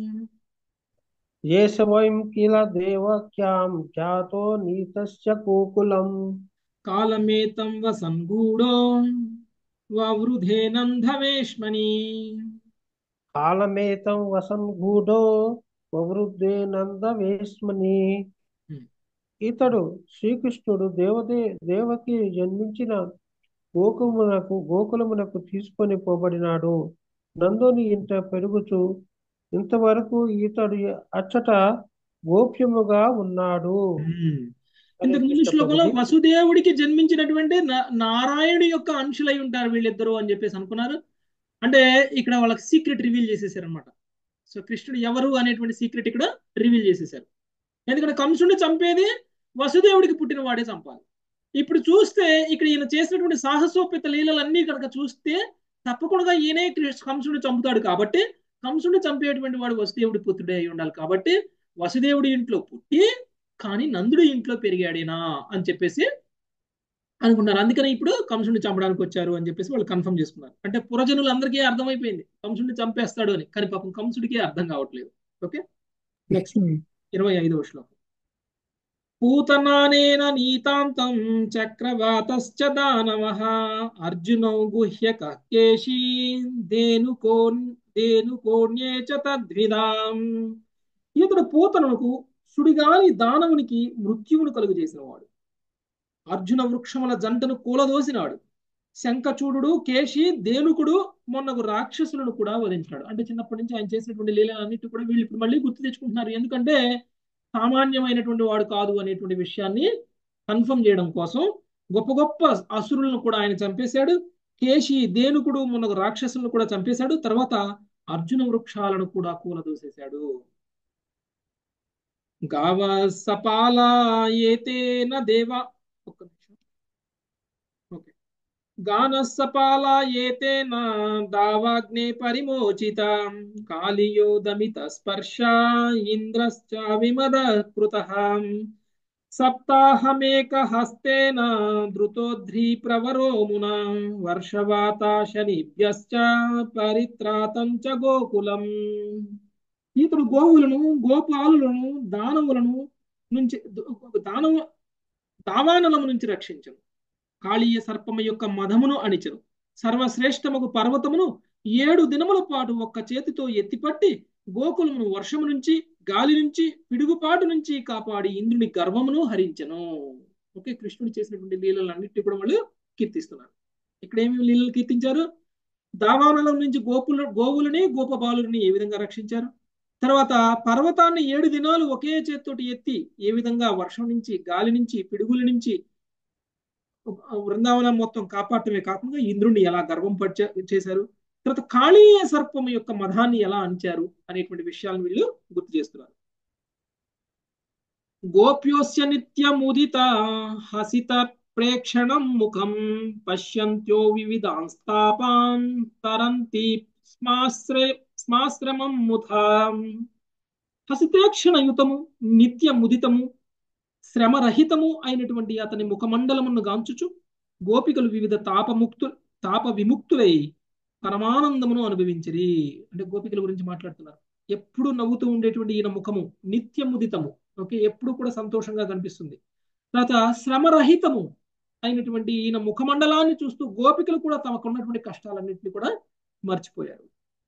ఏష వయం కిల దేవక్యాం జాతో నీతస్య గోకులం కాలమేతం వసన్ గూఢో వవృధే నందవేష్మణి కాలమేతం వసన్ గూఢో వవృద్ధే నందవేశ్మని ఇతడు శ్రీకృష్ణుడు దేవదే దేవకి జన్మించిన గోకులమునకు గోకులమునకు తీసుకొని పోబడినాడు నందుని ఇంట పెరుగుచు ఇంతవరకు ఇతడు అచ్చట గోప్యముగా ఉన్నాడు ఇంతకు ముందు శ్లోకంలో వసుదేవుడికి జన్మించినటువంటి నా- నారాయణుడి యొక్క అంశులై ఉంటారు వీళ్ళిద్దరూ అని చెప్పేసి అనుకున్నారు అంటే ఇక్కడ వాళ్ళకి సీక్రెట్ రివీల్ చేసేసారు అనమాట సో కృష్ణుడు ఎవరు అనేటువంటి సీక్రెట్ ఇక్కడ రివీల్ చేసేసారు ఎందుకంటే కంసుడిని చంపేది వసుదేవుడికి పుట్టిన వాడే చంపాలి ఇప్పుడు చూస్తే ఇక్కడ ఈయన చేసినటువంటి సాహసోపేత లీలలన్నీ కనుక చూస్తే తప్పకుండా ఈయనే కృష్ణ- కంసుడిని చంపుతాడు కాబట్టి కంసుడిని చంపేటువంటి వాడు వసుదేవుడి పుత్రుడే అయి ఉండాలి కాబట్టి వసుదేవుడి ఇంట్లో పుట్టి కానీ నందుడి ఇంట్లో పెరిగాడేనా అని చెప్పేసి అనుకున్నారు అందుకని ఇప్పుడు కంసుడిని చంపడానికి వచ్చారు అని చెప్పేసి వాళ్ళు కన్ఫర్మ్ చేసుకున్నారు అంటే పురజనులందరికీ అర్థమైపోయింది కంసుడిని చంపేస్తాడు అని కానీ పాపం కంసుడికి అర్థం కావట్లేదు ఓకే నెక్స్ట్ ఇరవై ఐదవ శ్లోకం పూతనానేన నీతాంతం చక్రవాతశ్చ దానవః అర్జునౌ గుహ్యక కేశీ దేనుకోన్ దేనుకోణ్యే చ తద్విధాం ఇతడు పూతనకు సుడిగాలి దానవునికి మృత్యువును కలుగు చేసినవాడు అర్జున వృక్షముల జంటను కూలదోసినాడు శంఖచూడు కేశి దేనుకుడు మొన్నకు రాక్షసులను కూడా వధించినాడు అంటే చిన్నప్పటి నుంచి ఆయన చేసినటువంటి లీలలన్నిటి కూడా వీళ్ళు ఇప్పుడు మళ్ళీ గుర్తు తెచ్చుకుంటున్నారు ఎందుకంటే సామాన్యమైనటువంటి వాడు కాదు అనేటువంటి విషయాన్ని కన్ఫర్మ్ చేయడం కోసం గొప్ప గొప్ప అసురులను కూడా ఆయన చంపేశాడు కేశి దేనుకుడు మొన్న రాక్షసులను కూడా చంపేశాడు తర్వాత అర్జున వృక్షాలను కూడా కూలదూసేశాడు గావ సపాల ఏతేన దేవ ఒక్క నిమిషం ఓకే గాన సపాల ఏతేన దావాగ్నే పరిమోచిత కాళియోదమిత స్పర్శ ఇంద్రశ్చ విమద కృత సప్తాహమేక హస్తేన ధృతోధ్రీ ప్రవరో మున వర్షవాత శనిభ్యశ్చ పరిత్రాతం చ గోకులం ఇతడు గోవులను గోపాలులను దానవులను నుంచి దానవ దావానలము నుంచి రక్షించను కాళీయ సర్పము యొక్క మధమును అణిచెను సర్వశ్రేష్టముకు పర్వతమును ఏడు దినముల పాటు ఒక్క చేతితో ఎత్తిపట్టి గోకులమును వర్షము నుంచి గాలి నుంచి పిడుగుపాటు నుంచి కాపాడి ఇంద్రుని గర్వమును హరించెను ఓకే కృష్ణుడు చేసినటువంటి లీలలన్నింటినీ కూడా వాళ్ళు కీర్తిస్తున్నారు ఇక్కడ ఏమేమి లీలలు కీర్తించారు దావానలం నుంచి గోపుల గోవులని గోపబాలుని ఏ విధంగా రక్షించారు తర్వాత పర్వతాన్ని ఏడు దినాలు ఒకే చేత్తోటి ఎత్తి ఏ విధంగా వర్షం నుంచి గాలి నుంచి పిడుగుల నుంచి బృందావనం మొత్తం కాపాడటమే కాకుండా ఇంద్రుణ్ణి ఎలా గర్వం పడిచ చేశారు తర్వాత కాళీయ సర్పం యొక్క మధాన్ని ఎలా అంచారు అనేటువంటి విషయాలను వీళ్ళు గుర్తు చేస్తున్నారు గోప్యోస్య నిత్యముదిత హసిత ప్రేక్షణం ముఖం పశ్యంత్యో వివిధాంస్తాపాన్ తరంతి స్మాశ్రే స్మాశ్రమం ముథాం హసితేక్షణయుతము నిత్య ముదితము శ్రమరహితము అయినటువంటి అతని ముఖమండలమును గాంచుచు గోపికలు వివిధ తాపముక్తు తాప విముక్తులై పరమానందమును అనుభవించిరి అంటే గోపికల గురించి మాట్లాడుతున్నారు ఎప్పుడు నవ్వుతూ ఉండేటువంటి ఈయన ముఖము నిత్య ముదితము ఓకే ఎప్పుడు కూడా సంతోషంగా కనిపిస్తుంది తర్వాత శ్రమరహితము అయినటువంటి ఈయన ముఖమండలాన్ని చూస్తూ గోపికలు కూడా తమకున్నటువంటి కష్టాలన్నింటినీ కూడా మర్చిపోయారు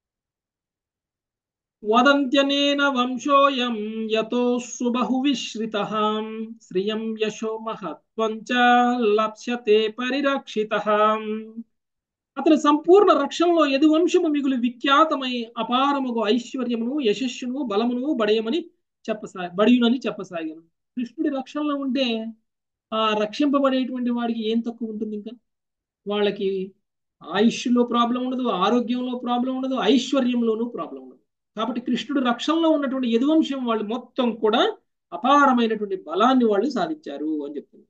వదంత్యనేన వంశోయం యతో సుబహు విశ్రిత శ్రియం యశో మహత్వం చ లప్స్యతే పరిరక్షిత అతని సంపూర్ణ రక్షణలో ఎదు వంశము మిగులు విఖ్యాతమై అపారముగు ఐశ్వర్యమును యశస్సును బలమును బడయమని చెప్పసా బడియునని చెప్పసాగాను కృష్ణుడి రక్షణలో ఉంటే ఆ రక్షింపబడేటువంటి వాడికి ఏం తక్కువ ఉంటుంది ఇంకా వాళ్ళకి ఆయుష్లో ప్రాబ్లం ఉండదు ఆరోగ్యంలో ప్రాబ్లం ఉండదు ఐశ్వర్యంలోనూ ప్రాబ్లం ఉండదు కాబట్టి కృష్ణుడు రక్షణలో ఉన్నటువంటి యదువంశం వాళ్ళు మొత్తం కూడా అపారమైనటువంటి బలాన్ని వాళ్ళు సాధించారు అని చెప్తున్నారు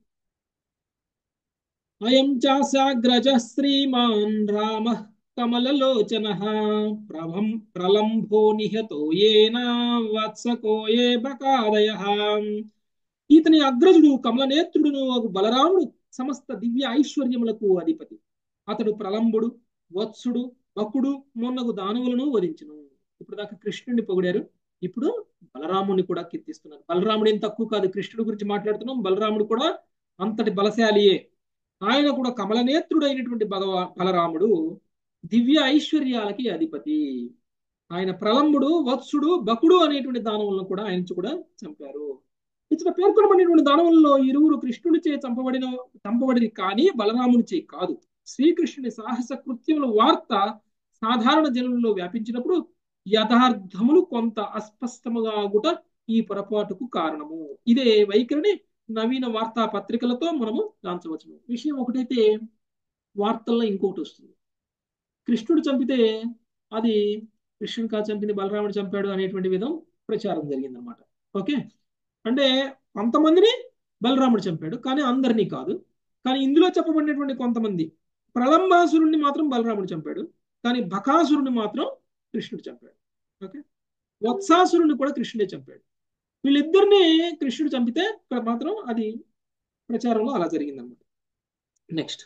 అయం చాసాగ్రజ శ్రీమాన్ రామ కమలలోచన ప్రభం ప్రలంభో నిహతో ఏన వత్సకోయే బకాదయ ఇతని అగ్రజుడు కమలనేత్రుడును బలరాముడు సమస్త దివ్య ఐశ్వర్యములకు అధిపతి అతడు ప్రలంబుడు వత్సుడు బకుడు మొన్నగు దానవులను వధించును ఇప్పుడు దాకా కృష్ణుడిని పొగిడారు ఇప్పుడు బలరాముడిని కూడా కీర్తిస్తున్నారు బలరాముడు ఏం తక్కువ కాదు కృష్ణుడి గురించి మాట్లాడుతున్నాం బలరాముడు కూడా అంతటి బలశాలియే ఆయన కూడా కమలనేత్రుడు అయినటువంటి భగవా బలరాముడు దివ్య ఐశ్వర్యాలకి అధిపతి ఆయన ప్రలంబుడు వత్సుడు బకుడు అనేటువంటి దానవులను కూడా ఆయన కూడా చంపారు ఇతర పేర్కొనబడినటువంటి దానవుల్లో ఇరువురు కృష్ణుడిచే చంపబడిన చంపబడిన కానీ బలరామునిచే కాదు శ్రీకృష్ణుని సాహస కృత్యముల వార్త సాధారణ జనుల్లో వ్యాపించినప్పుడు యథార్థములు కొంత అస్పష్టముగా గుట ఈ పొరపాటుకు కారణము ఇదే వైఖరిని నవీన వార్తా పత్రికలతో మనము గాంచవచ్చును విషయం ఒకటైతే వార్తల్లో ఇంకొకటి వస్తుంది కృష్ణుడు చంపితే అది కృష్ణుడు కా చంపింది బలరాముడు చంపాడు అనేటువంటి విధం ప్రచారం జరిగిందనమాట ఓకే అంటే కొంతమందిని బలరాముడు చంపాడు కానీ అందరినీ కాదు కానీ ఇందులో చెప్పబడినటువంటి కొంతమంది ప్రలంబాసురుణ్ణి మాత్రం బలరాముడు చంపాడు కానీ బకాసురుని మాత్రం కృష్ణుడు చంపాడు ఓకే వత్సాసురుని కూడా కృష్ణుడే చంపాడు వీళ్ళిద్దరిని కృష్ణుడు చంపితే ఇక్కడ మాత్రం అది ప్రచారంలో అలా జరిగిందన్నమాట నెక్స్ట్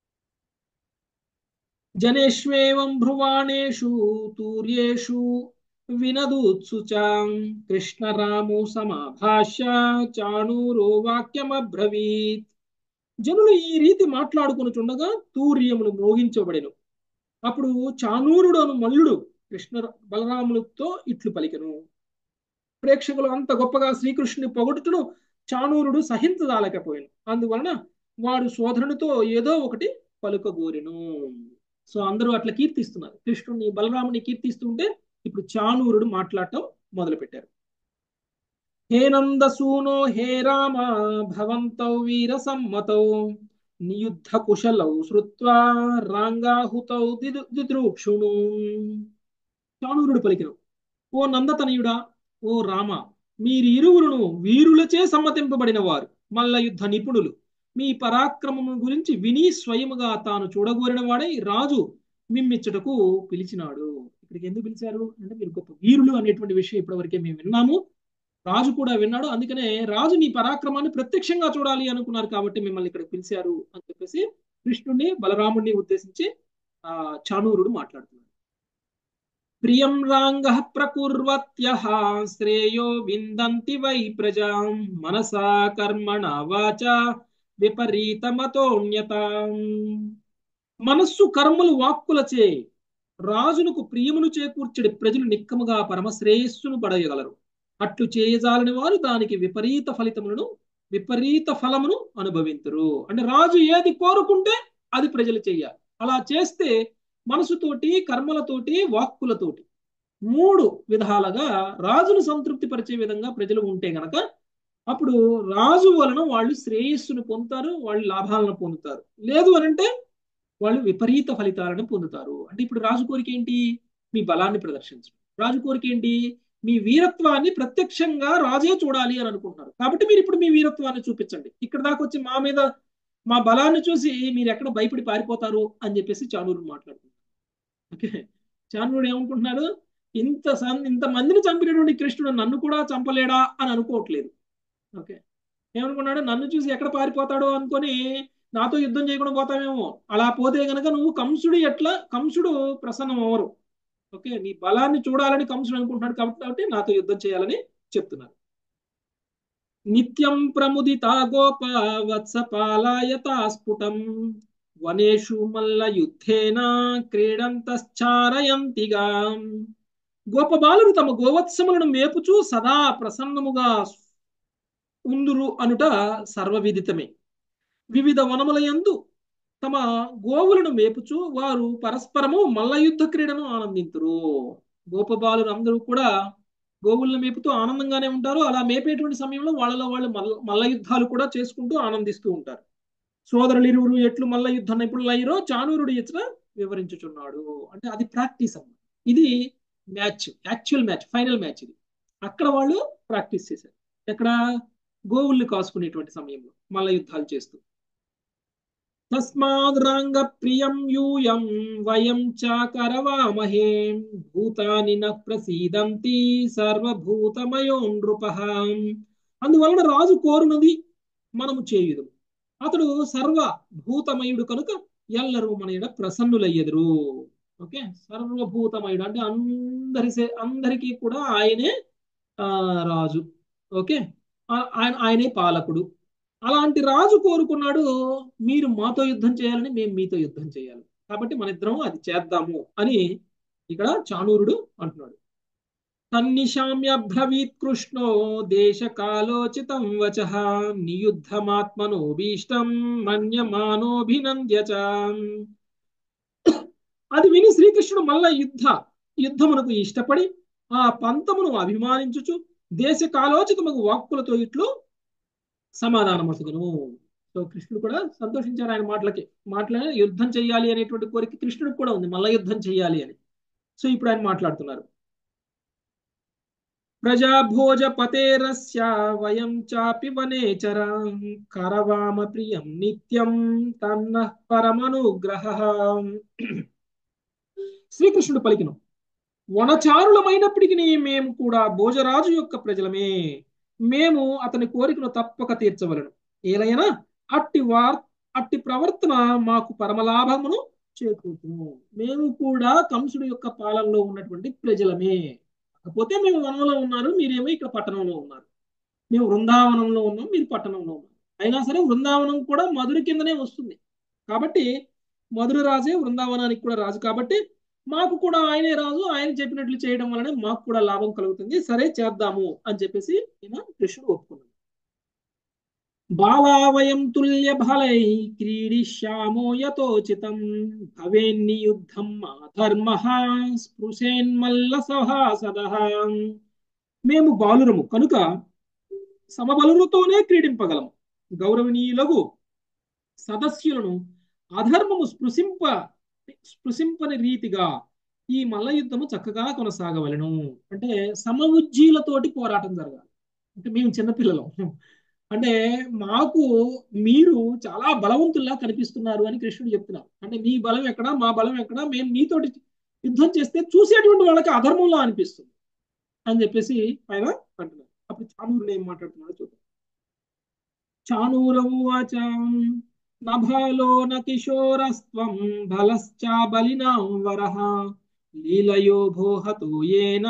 జనేష్వేవం భ్రువాణేషు తూర్యేషు వినదూత్సు కృష్ణరాము సమాభాష్య చాణూరో వాక్యమబ్రవీత్ జనులు ఈ రీతి మాట్లాడుకునుచుండగా తూర్యములు మోగించబడెను అప్పుడు చానూరుడు అను మల్లుడు కృష్ణ బలరాములతో ఇట్లు పలికెను ప్రేక్షకులు అంత గొప్పగా శ్రీకృష్ణుని పొగడుతును చానూరుడు సహించదాలకపోయాను అందువలన వాడు సోదరునితో ఏదో ఒకటి పలుకగోరెను సో అందరూ అట్లా కీర్తిస్తున్నారు కృష్ణుడిని బలరాముని కీర్తిస్తుంటే ఇప్పుడు చానూరుడు మాట్లాడటం మొదలు పెట్టారు హే నందసూనో హే రామ భవంతౌ వీర సమ్మతౌ నియుద్ధ కుశలౌ శ్రుత్వా రాంగాహుతౌ దిదు దిద్రూక్షుణు చాణూరుడు పలికిన ఓ నందతనయుడా ఓ రామ మీరిరువురును వీరులచే సమ్మతింపబడిన వారు మల్ల యుద్ధ నిపుణులు మీ పరాక్రమము గురించి విని స్వయముగా తాను చూడగోరిన వాడై రాజు మిమ్మిచ్చటకు పిలిచినాడు ఇక్కడికి ఎందుకు పిలిచారు అంటే మీరు గొప్ప వీరులు అనేటువంటి విషయం ఇప్పటివరకే మేము విన్నాము రాజు కూడా విన్నాడు అందుకనే రాజు నీ పరాక్రమాన్ని ప్రత్యక్షంగా చూడాలి అనుకున్నారు కాబట్టి మిమ్మల్ని ఇక్కడ పిలిచారు అని చెప్పేసి కృష్ణుడిని బలరాముడిని ఉద్దేశించి ఆ చానూరుడు మాట్లాడుతున్నాడు ప్రియం రాంగ ప్రకుర్వత్యః శ్రేయో విందంతి వై ప్రజాం మనసా కర్మణ వాచ విపరీతమతోన్యత మనస్సు కర్మలు వాక్కులచే రాజునకు ప్రియమును చేకూర్చడి ప్రజలు నిక్కముగా పరమశ్రేయస్సును పడయగలరు అట్లు చేయజాలని వారు దానికి విపరీత ఫలితములను విపరీత ఫలమును అనుభవించరు అంటే రాజు ఏది కోరుకుంటే అది ప్రజలు చెయ్యాలి అలా చేస్తే మనసుతోటి కర్మలతోటి వాక్కులతోటి మూడు విధాలుగా రాజును సంతృప్తి పరిచే విధంగా ప్రజలు ఉంటే గనక అప్పుడు రాజు వలన వాళ్ళు శ్రేయస్సును పొందుతారు వాళ్ళు లాభాలను పొందుతారు లేదు అనంటే వాళ్ళు విపరీత ఫలితాలను పొందుతారు అంటే ఇప్పుడు రాజు కోరిక ఏంటి మీ బలాన్ని ప్రదర్శించడం రాజు కోరిక ఏంటి మీ వీరత్వాన్ని ప్రత్యక్షంగా రాజే చూడాలి అని అనుకుంటున్నారు కాబట్టి మీరు ఇప్పుడు మీ వీరత్వాన్ని చూపించండి ఇక్కడ దాకా వచ్చి మా మీద మా బలాన్ని చూసి మీరు ఎక్కడ భయపడి పారిపోతారు అని చెప్పేసి చానూరు మాట్లాడుతున్నారు ఓకే చానూరు ఏమనుకుంటున్నాడు ఇంత ఇంత మందిని చంపినటువంటి కృష్ణుడు నన్ను కూడా చంపలేడా అని అనుకోవట్లేదు ఓకే ఏమనుకున్నాడు నన్ను చూసి ఎక్కడ పారిపోతాడో అనుకొని నాతో యుద్ధం చేయకుండా పోతామేమో అలా పోతే గనక నువ్వు కంసుడు ఎట్లా కంసుడు ప్రసన్నం అవ్వరు ఓకే నీ బలాన్ని చూడాలని కంసుడు అనుకుంటున్నాడు కాబట్టి నాతో యుద్ధం చేయాలని చెప్తున్నారు నిత్యం ప్రముదిత గోప వత్సపాలాయతా స్ఫుటం వనేషు మల్ల యుద్ధేన క్రీడంతశ్చారయంతిగా గోపబాలురు తమ గోవత్సములను మేపుచూ సదా ప్రసన్నముగా ఉందురు అనుట సర్వవిదితమే వివిధ వనముల యందు తమ గోవులను మేపుచూ వారు పరస్పరము మల్ల యుద్ధ క్రీడను ఆనందింతురు గోపబాలురు అందరూ కూడా గోవులను మేపుతూ ఆనందంగానే ఉంటారు అలా మేపేటువంటి సమయంలో వాళ్ళలో వాళ్ళు మల్ల మల్ల యుద్ధాలు కూడా చేసుకుంటూ ఆనందిస్తూ ఉంటారు సోదరులు ఇరువురు ఎట్లు మల్ల యుద్ధ నిపుణులు అయ్యారో చానూరుడు ఇచ్చిన వివరించుచున్నాడు అంటే అది ప్రాక్టీస్ అన్నమాట ఇది match actual match final match ఇది అక్కడ వాళ్ళు ప్రాక్టీస్ చేశారు ఎక్కడ గోవుల్ని కాసుకునేటువంటి సమయంలో మల్ల యుద్ధాలు చేస్తూ తస్మాద్రాంగ ప్రియం యూయం వయం చాకరవామహే భూతాని న ప్రసీదంతి సర్వభూతమయో నృప అందువలన రాజు కోరునది మనము చేయుదు అతడు సర్వ భూతమయుడు కనుక ఎల్లరూ మన ఎడ ప్రసన్నులయ్యదురు ఓకే సర్వభూతమయుడు అంటే అందరి అందరికీ కూడా ఆయనే ఆ రాజు ఓకే ఆయన ఆయనే పాలకుడు అలాంటి రాజు కోరుకున్నాడు మీరు మాతో యుద్ధం చేయాలని మేము మీతో యుద్ధం చేయాలి కాబట్టి మన ఇద్దరం అది చేద్దాము అని ఇక్కడ చాణూరుడు అంటున్నాడు తన్నిశామ్యబ్రవీత్ కృష్ణో దేశకాలోచితం వచ నియుద్ధమాత్మనోభీష్టం మన్యమానోభినంద్య అది విని శ్రీకృష్ణుడు మల్ల యుద్ధ యుద్ధమునకు ఇష్టపడి ఆ పంతమును అభిమానించుచు దేశ కాలోచితమగు వాక్కులతో ఇట్లు సమాధానమసగను సో కృష్ణుడు కూడా సంతోషించారు ఆయన మాటలకి మాటల యుద్ధం చేయాలి అనేటువంటి కోరిక కృష్ణుడికి కూడా ఉంది మల్ల యుద్ధం చేయాలి అని సో ఇప్పుడు ఆయన మాట్లాడుతున్నారు ప్రజాభోజ పతేరస్య వయం చాపి వనేచర కరవామ ప్రియం నిత్యం తన్న పరమనుగ్రహ శ్రీకృష్ణుడు పలికిన వనచారులమైనప్పటికీ మేము కూడా భోజరాజు యొక్క ప్రజలమే మేము అతని కోరికను తప్పక తీర్చవలను ఏలైనా అట్టి వార్ అట్టి ప్రవర్తన మాకు పరమలాభమును చేకూర్చును మేము కూడా కంసుడు యొక్క పాలనలో ఉన్నటువంటి ప్రజలమే కాకపోతే మేము వనంలో ఉన్నారు మీరేమో ఇక్కడ పట్టణంలో ఉన్నారు మేము వృందావనంలో ఉన్నాం మీరు పట్టణంలో ఉన్నారు అయినా సరే వృందావనం కూడా మధుర కిందనే వస్తుంది కాబట్టి మధుర రాజే వృందావనానికి కూడా రాజు కాబట్టి మాకు కూడా ఆయనే రాజు ఆయన చెప్పినట్లు చేయడం వలన మాకు కూడా లాభం కలుగుతుంది సరే చేద్దాము అని చెప్పేసి ఈయన కృష్ణుడు ఒప్పుకున్నాడు బాలావయం తుల్య బలై క్రీడిష్యామో యతోచితం భవేన్ని యుద్ధం మా ధర్మ స్పృశేన్మల్ల సహాసద మేము బాలురము కనుక సమబలులతోనే క్రీడింపగలము గౌరవనీయులకు సదస్యులను అధర్మము స్పృశింప స్పృశింపని రీతిగా ఈ మల్ల యుద్ధము చక్కగా కొనసాగవలను అంటే సమవుజ్జీలతోటి పోరాటం జరగాలి అంటే మేము చిన్నపిల్లలం అంటే మాకు మీరు చాలా బలవంతుల్లా కనిపిస్తున్నారు అని కృష్ణుడు చెప్తున్నారు అంటే మీ బలం ఎక్కడ మా బలం ఎక్కడ మేము మీతోటి యుద్ధం చేస్తే చూసేటువంటి వాళ్ళకి అధర్మంలా అనిపిస్తుంది అని చెప్పేసి ఆయన అంటున్నారు అప్పుడు చానూరుని ఏం మాట్లాడుతున్నాడో చూద్దాం చానూరవాచ నభాలో న కిశోరస్త్వం బలశ్చా బలినాం వరః లీలయో భోహతో ఏన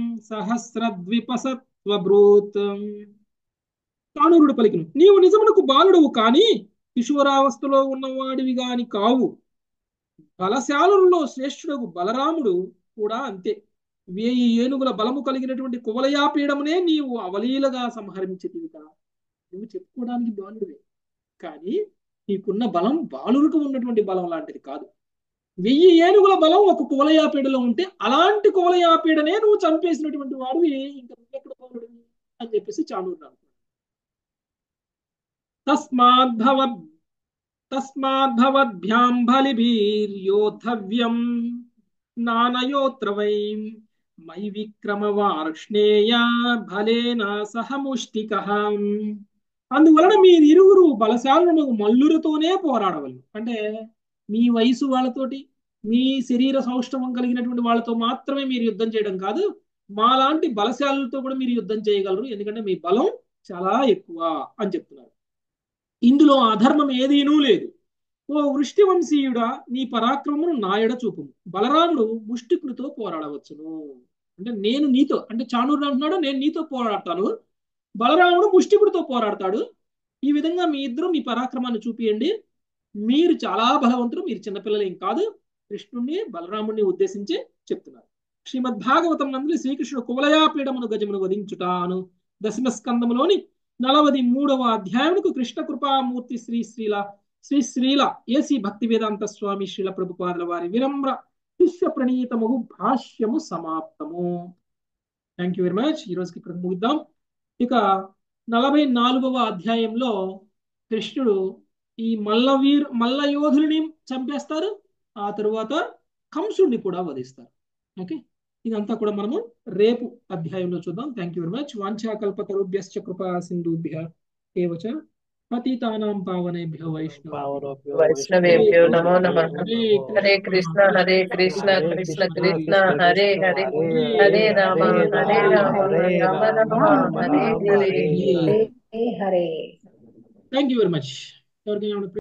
సహస్రద్విపసత్వబ్రూత్ చాణూరుడు పలికిను నీవు నిజమునకు బాలుడవు కాని కిశోరావస్థలో ఉన్నవాడివి గాని కావు బలశాలులలో శ్రేష్ఠుడకు బలరాముడు కూడా అంతే వేయి ఏనుగుల బలము కలిగినటువంటి కువలయాపీడమునే నీవు అవలీలగా సంహరించేదివి కదా నువ్వు చెప్పుకోవడానికి బాలుడివే కానీ నీకున్న బలం బాలులకు ఉన్నటువంటి బలం లాంటిది కాదు వెయ్యి ఏనుగుల బలం ఒక కువలయాపీడలో ఉంటే అలాంటి కువలయాపీడనే నువ్వు చంపేసినటువంటి వాడివి ఇంకా నువ్వెక్కడ బాలుడివి అని చెప్పేసి చాణూరు అంటున్నాడు తస్మాద్భవ తస్మాద్భవద్భ్యాం బలిభిర్యోద్ధవ్యం నానయోత్ర వై మై విక్రమవార్ష్ణేయ బలేన సహ ముష్టిక అందువలన మీరిరువురు బలశాలను మల్లులతోనే పోరాడవలను అంటే మీ వయసు వాళ్ళతోటి మీ శరీర సౌష్ఠవం కలిగినటువంటి వాళ్ళతో మాత్రమే మీరు యుద్ధం చేయడం కాదు మాలాంటి బలశాలతో కూడా మీరు యుద్ధం చేయగలరు ఎందుకంటే మీ బలం చాలా ఎక్కువ అని చెప్తున్నారు ఇందులో అధర్మం ఏదీనూ లేదు ఓ వృష్టివంశీయుడా నీ పరాక్రమమును నాయడ చూపు బలరాముడు ముష్టికుడితో పోరాడవచ్చును అంటే నేను నీతో అంటే చాణూరు అంటున్నాడు నేను నీతో పోరాడతాను బలరాముడు ముష్టికుడితో పోరాడతాడు ఈ విధంగా మీ ఇద్దరు మీ పరాక్రమాన్ని చూపియండి మీరు చాలా బలవంతులు మీరు చిన్నపిల్లలు ఏం కాదు కృష్ణుణ్ణి బలరాముడిని ఉద్దేశించి చెప్తున్నారు శ్రీమద్ భాగవతం నందు శ్రీకృష్ణుడు కువలయాపీడమును గజమును వధించుటాను దశమ స్కందములోని నలవది మూడవ అధ్యాయమునకు కృష్ణ కృపామూర్తి శ్రీ శ్రీల శ్రీ శ్రీల ఏసి భక్తి వేదాంత స్వామి శ్రీల ప్రభుపాదుల వారి వినమ్ర శిష్య ప్రణీతము భాష్యము సమాప్తము థ్యాంక్ యూ వెరీ మచ్ ఈ రోజుకి ఇక్కడ ముగిద్దాం ఇక నలభై నాలుగవ అధ్యాయంలో కృష్ణుడు ఈ మల్లవీర్ మల్ల యోధుల్ని చంపేస్తారు ఆ తరువాత కంసుడిని కూడా వధిస్తారు ఓకే ఇదంతా కూడా మనము రేపు అధ్యాయంలో చూద్దాం థ్యాంక్ యూ వెరీ మచ్ వాంఛాకల్పతరుభ్యశ్చ కృపా సింధుభ్య ఏవచ పతితానాం పావనేభ్యో వైష్ణవ వైష్ణవేభ్యో నమో నమః Hare Krishna Hare Krishna Krishna Krishna Hare Hare Hare Rama Hare Rama Rama Rama Hare Hare Hare thank you very much ఎవరికైనా